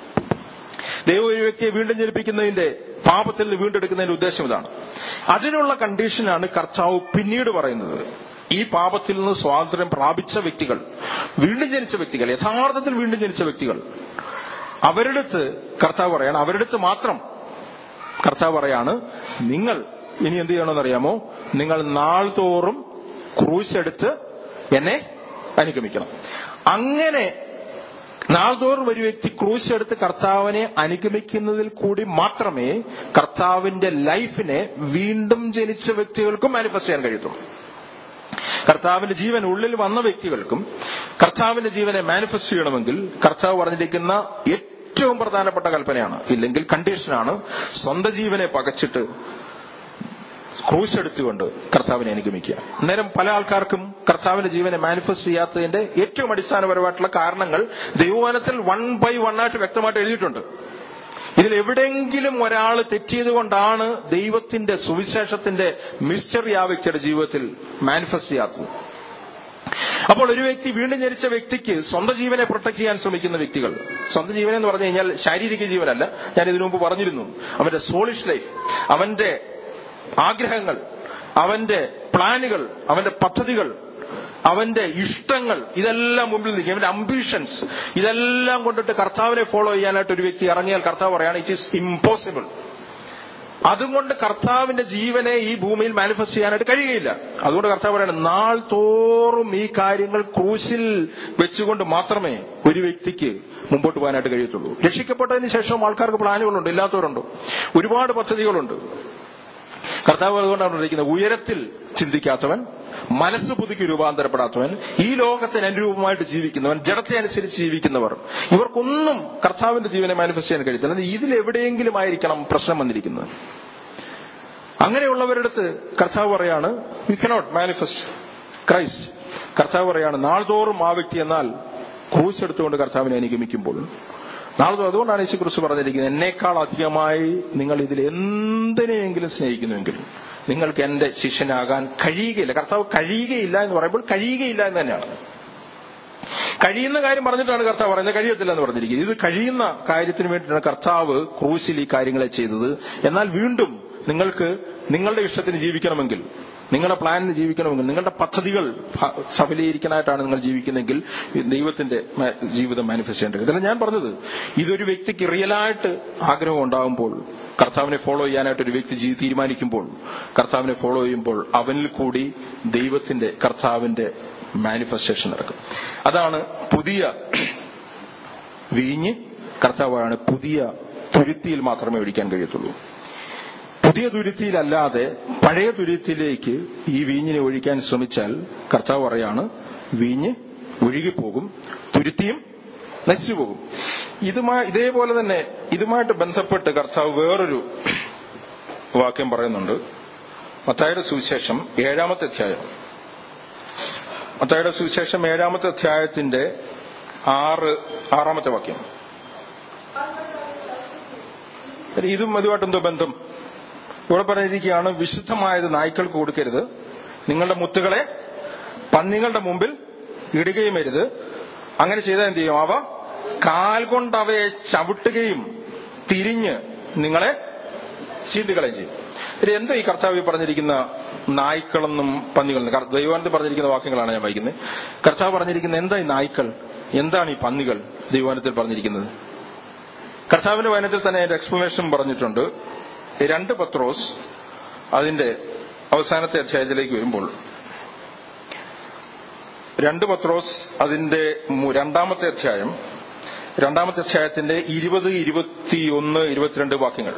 ദൈവം ഒരു വ്യക്തിയെ വീണ്ടും ജനിപ്പിക്കുന്നതിന്റെ പാപത്തിൽ നിന്ന് വീണ്ടെടുക്കുന്നതിന്റെ ഉദ്ദേശം ഇതാണ് അതിനുള്ള കണ്ടീഷനാണ് കർത്താവ് പിന്നീട് പറയുന്നത് ഈ പാപത്തിൽ നിന്ന് സ്വാതന്ത്ര്യം പ്രാപിച്ച വ്യക്തികൾ വീണ്ടും ജനിച്ച വ്യക്തികൾ യഥാർത്ഥത്തിൽ വീണ്ടും ജനിച്ച വ്യക്തികൾ അവരുടെ അടുത്ത് കർത്താവ് പറയാണ് അവരുടെ അടുത്ത് മാത്രം കർത്താവ് പറയാണ് നിങ്ങൾ ഇനി എന്ത് ചെയ്യണമെന്ന് അറിയാമോ നിങ്ങൾ നാൾതോറും ക്രൂശ് എടുത്ത് എന്നെ അനുഗമിക്കണം അങ്ങനെ നാൾതോറും ഒരു വ്യക്തി ക്രൂശ് എടുത്ത് കർത്താവിനെ അനുഗമിക്കുന്നതിൽ കൂടി മാത്രമേ കർത്താവിന്റെ ലൈഫിനെ വീണ്ടും ജനിച്ച വ്യക്തികൾക്കും മാനിഫെസ്റ്റ് ചെയ്യാൻ കഴിയത്തുള്ളൂ കർത്താവിന്റെ ജീവൻ ഉള്ളിൽ വന്ന വ്യക്തികൾക്കും കർത്താവിന്റെ ജീവനെ മാനിഫെസ്റ്റ് ചെയ്യണമെങ്കിൽ കർത്താവ് പറഞ്ഞിരിക്കുന്ന ഏറ്റവും പ്രധാനപ്പെട്ട കൽപ്പനയാണ് ഇല്ലെങ്കിൽ കണ്ടീഷനാണ് സ്വന്തം ജീവനെ പകച്ചിട്ട് ക്രൂശ് എടുത്തുകൊണ്ട് കർത്താവിനെ അനുഗമിക്കുക അന്നേരം പല ആൾക്കാർക്കും കർത്താവിന്റെ ജീവനെ മാനിഫെസ്റ്റ് ചെയ്യാത്തതിന്റെ ഏറ്റവും അടിസ്ഥാനപരമായിട്ടുള്ള കാരണങ്ങൾ ദൈവവനത്തിൽ വൺ ബൈ വൺ ആയിട്ട് വ്യക്തമായിട്ട് എഴുതിയിട്ടുണ്ട് ഇതിൽ എവിടെയെങ്കിലും ഒരാൾ തെറ്റിയത് കൊണ്ടാണ് ദൈവത്തിന്റെ സുവിശേഷത്തിന്റെ മിസ്റ്ററി ആ വ്യക്തിയുടെ ജീവിതത്തിൽ മാനിഫെസ്റ്റ് ചെയ്യാത്തത് അപ്പോൾ ഒരു വ്യക്തി വീണ്ടും ജനിച്ച വ്യക്തിക്ക് സ്വന്തം ജീവനെ പ്രൊട്ടക്ട് ചെയ്യാൻ ശ്രമിക്കുന്ന വ്യക്തികൾ സ്വന്തം ജീവൻ എന്ന് പറഞ്ഞു കഴിഞ്ഞാൽ ശാരീരിക ജീവനല്ല ഞാൻ ഇതിനു മുമ്പ് പറഞ്ഞിരുന്നു അവന്റെ സോളിഷ് ലൈഫ് അവന്റെ ആഗ്രഹങ്ങൾ അവന്റെ പ്ലാനുകൾ അവന്റെ പദ്ധതികൾ അവന്റെ ഇഷ്ടങ്ങൾ ഇതെല്ലാം മുമ്പിൽ നിൽക്കും അവന്റെ അംബിഷൻസ് ഇതെല്ലാം കൊണ്ടിട്ട് കർത്താവിനെ ഫോളോ ചെയ്യാനായിട്ട് ഒരു വ്യക്തി ഇറങ്ങിയാൽ കർത്താവ് പറയാണ് ഇറ്റ് ഈസ് ഇമ്പോസിബിൾ അതുകൊണ്ട് കർത്താവിന്റെ ജീവനെ ഈ ഭൂമിയിൽ മാനിഫെസ്റ്റ് ചെയ്യാനായിട്ട് കഴിയുകയില്ല അതുകൊണ്ട് കർത്താവ് പറയാണ് നാൾ തോറും ഈ കാര്യങ്ങൾ ക്രൂശിൽ വെച്ചുകൊണ്ട് മാത്രമേ ഒരു വ്യക്തിക്ക് മുമ്പോട്ട് പോകാനായിട്ട് കഴിയത്തുള്ളൂ രക്ഷിക്കപ്പെട്ടതിന് ശേഷം ആൾക്കാർക്ക് പ്ലാനുകളുണ്ട് ഇല്ലാത്തവരുണ്ട് ഒരുപാട് പദ്ധതികളുണ്ട് കർത്താവ് അതുകൊണ്ടാണ് പറഞ്ഞിരിക്കുന്നത് ഉയരത്തിൽ ചിന്തിക്കാത്തവൻ മനസ്സ് പുതുക്കി രൂപാന്തരപ്പെടാത്തവൻ ഈ ലോകത്തിന് അനുരൂപമായിട്ട് ജീവിക്കുന്നവൻ ജഡത്തെ അനുസരിച്ച് ജീവിക്കുന്നവർ ഇവർക്കൊന്നും കർത്താവിന്റെ ജീവനെ മാനിഫെസ്റ്റ് ചെയ്യാൻ കഴിയത്തില്ല എന്നാൽ ഇതിൽ എവിടെയെങ്കിലും ആയിരിക്കണം പ്രശ്നം വന്നിരിക്കുന്നത് അങ്ങനെയുള്ളവരുടെ അടുത്ത് കർത്താവ് പറയാണ് യു കനോട്ട് മാനിഫെസ്റ്റ് ക്രൈസ്റ്റ് കർത്താവ് പറയാണ് നാൾതോറും ആ വ്യക്തി എന്നാൽ ക്രൂശ് എടുത്തുകൊണ്ട് കർത്താവിനെ അനുഗമിക്കുമ്പോൾ നാളെ അതുകൊണ്ടാണ് യേശു കുറിച്ച് പറഞ്ഞിരിക്കുന്നത് എന്നേക്കാൾ അധികമായി നിങ്ങൾ ഇതിൽ എന്തിനെയെങ്കിലും സ്നേഹിക്കുന്നുവെങ്കിൽ നിങ്ങൾക്ക് എന്റെ ശിഷ്യനാകാൻ കഴിയുകയില്ല കർത്താവ് കഴിയുകയില്ല എന്ന് പറയുമ്പോൾ കഴിയുകയില്ല എന്ന് തന്നെയാണ് കഴിയുന്ന കാര്യം പറഞ്ഞിട്ടാണ് കർത്താവ് പറയുന്നത് കഴിയത്തില്ല എന്ന് പറഞ്ഞിരിക്കുന്നത് ഇത് കഴിയുന്ന കാര്യത്തിന് വേണ്ടിയിട്ടാണ് കർത്താവ് ക്രൂശിൽ ഈ കാര്യങ്ങളെ ചെയ്തത് എന്നാൽ വീണ്ടും നിങ്ങൾക്ക് നിങ്ങളുടെ ഇഷ്ടത്തിന് ജീവിക്കണമെങ്കിൽ നിങ്ങളുടെ പ്ലാനിന് ജീവിക്കണമെങ്കിൽ നിങ്ങളുടെ പദ്ധതികൾ ഭ- സഫലീകരിക്കാനായിട്ടാണ് നിങ്ങൾ ജീവിക്കുന്നതെങ്കിൽ ഈ ദൈവത്തിന്റെ മ- ജീവിതം മാനിഫെസ്റ്റ് ചെയ്യേണ്ടത് ഇതല്ല ഞാൻ പറഞ്ഞത് ഇതൊരു വ്യക്തിക്ക് റിയലായിട്ട് ആഗ്രഹം ഉണ്ടാകുമ്പോൾ കർത്താവിനെ ഫോളോ ചെയ്യാനായിട്ട് ഒരു വ്യക്തി ജീ- തീരുമാനിക്കുമ്പോൾ കർത്താവിനെ ഫോളോ ചെയ്യുമ്പോൾ അവനിൽ കൂടി ദൈവത്തിന്റെ കർത്താവിന്റെ മാനിഫെസ്റ്റേഷൻ നടക്കും അതാണ് പുതിയ വീഞ്ഞ് കർത്താവാണ് പുതിയ തുരുത്തിയിൽ മാത്രമേ ഒഴിക്കാൻ കഴിയത്തുള്ളൂ പുതിയ തുരുത്തിയിലല്ലാതെ പഴയ തുരുത്തിയിലേക്ക് ഈ വീഞ്ഞിനെ ഒഴിക്കാൻ ശ്രമിച്ചാൽ കർത്താവ് പറയാണ് വീഞ്ഞ് ഒഴുകിപ്പോകും തുരുത്തിയും നശിച്ചു പോകും ഇതുമായി ഇതേപോലെ തന്നെ ഇതുമായിട്ട് ബന്ധപ്പെട്ട് കർത്താവ് വേറൊരു വാക്യം പറയുന്നുണ്ട് മത്തായുടെ സുവിശേഷം ഏഴാമത്തെ അധ്യായം മത്തായുടെ സുവിശേഷം ഏഴാമത്തെ അധ്യായത്തിന്റെ ആറ് ആറാമത്തെ വാക്യം ഇതും അതുമായിട്ട് എന്തോ ബന്ധം ഇവിടെ പറഞ്ഞിരിക്കുകയാണ് വിശുദ്ധമായത് നായ്ക്കൾക്ക് കൊടുക്കരുത് നിങ്ങളുടെ മുത്തുകളെ പന്നികളുടെ മുമ്പിൽ ഇടുകയും അരുത് അങ്ങനെ ചെയ്താൽ എന്ത് ചെയ്യും അവ കാൽ കൊണ്ട് അവയെ ചവിട്ടുകയും തിരിഞ്ഞ് നിങ്ങളെ ചീന്തുകളയും ചെയ്യും ഇനി എന്തോ ഈ കർത്താവ് ഈ പറഞ്ഞിരിക്കുന്ന നായ്ക്കളെന്നും പന്നികളെന്നും കർ- ദൈവാനത്തിൽ പറഞ്ഞിരിക്കുന്ന വാക്യങ്ങളാണ് ഞാൻ വായിക്കുന്നത് കർത്താവ് പറഞ്ഞിരിക്കുന്ന എന്താ ഈ നായ്ക്കൾ എന്താണ് ഈ പന്നികൾ ദൈവാനത്തിൽ പറഞ്ഞിരിക്കുന്നത് കർത്താവിന്റെ വചനത്തിൽ തന്നെ അതിന്റെ എക്സ്പ്ലനേഷൻ പറഞ്ഞിട്ടുണ്ട് രണ്ട് പത്രോസ് അതിന്റെ അവസാനത്തെ അധ്യായത്തിലേക്ക് വരുമ്പോൾ രണ്ട് പത്രോസ് അതിന്റെ മു- രണ്ടാമത്തെ അധ്യായം രണ്ടാമത്തെ അധ്യായത്തിന്റെ ഇരുപത് ഇരുപത്തിയൊന്ന് ഇരുപത്തിരണ്ട് വാക്യങ്ങൾ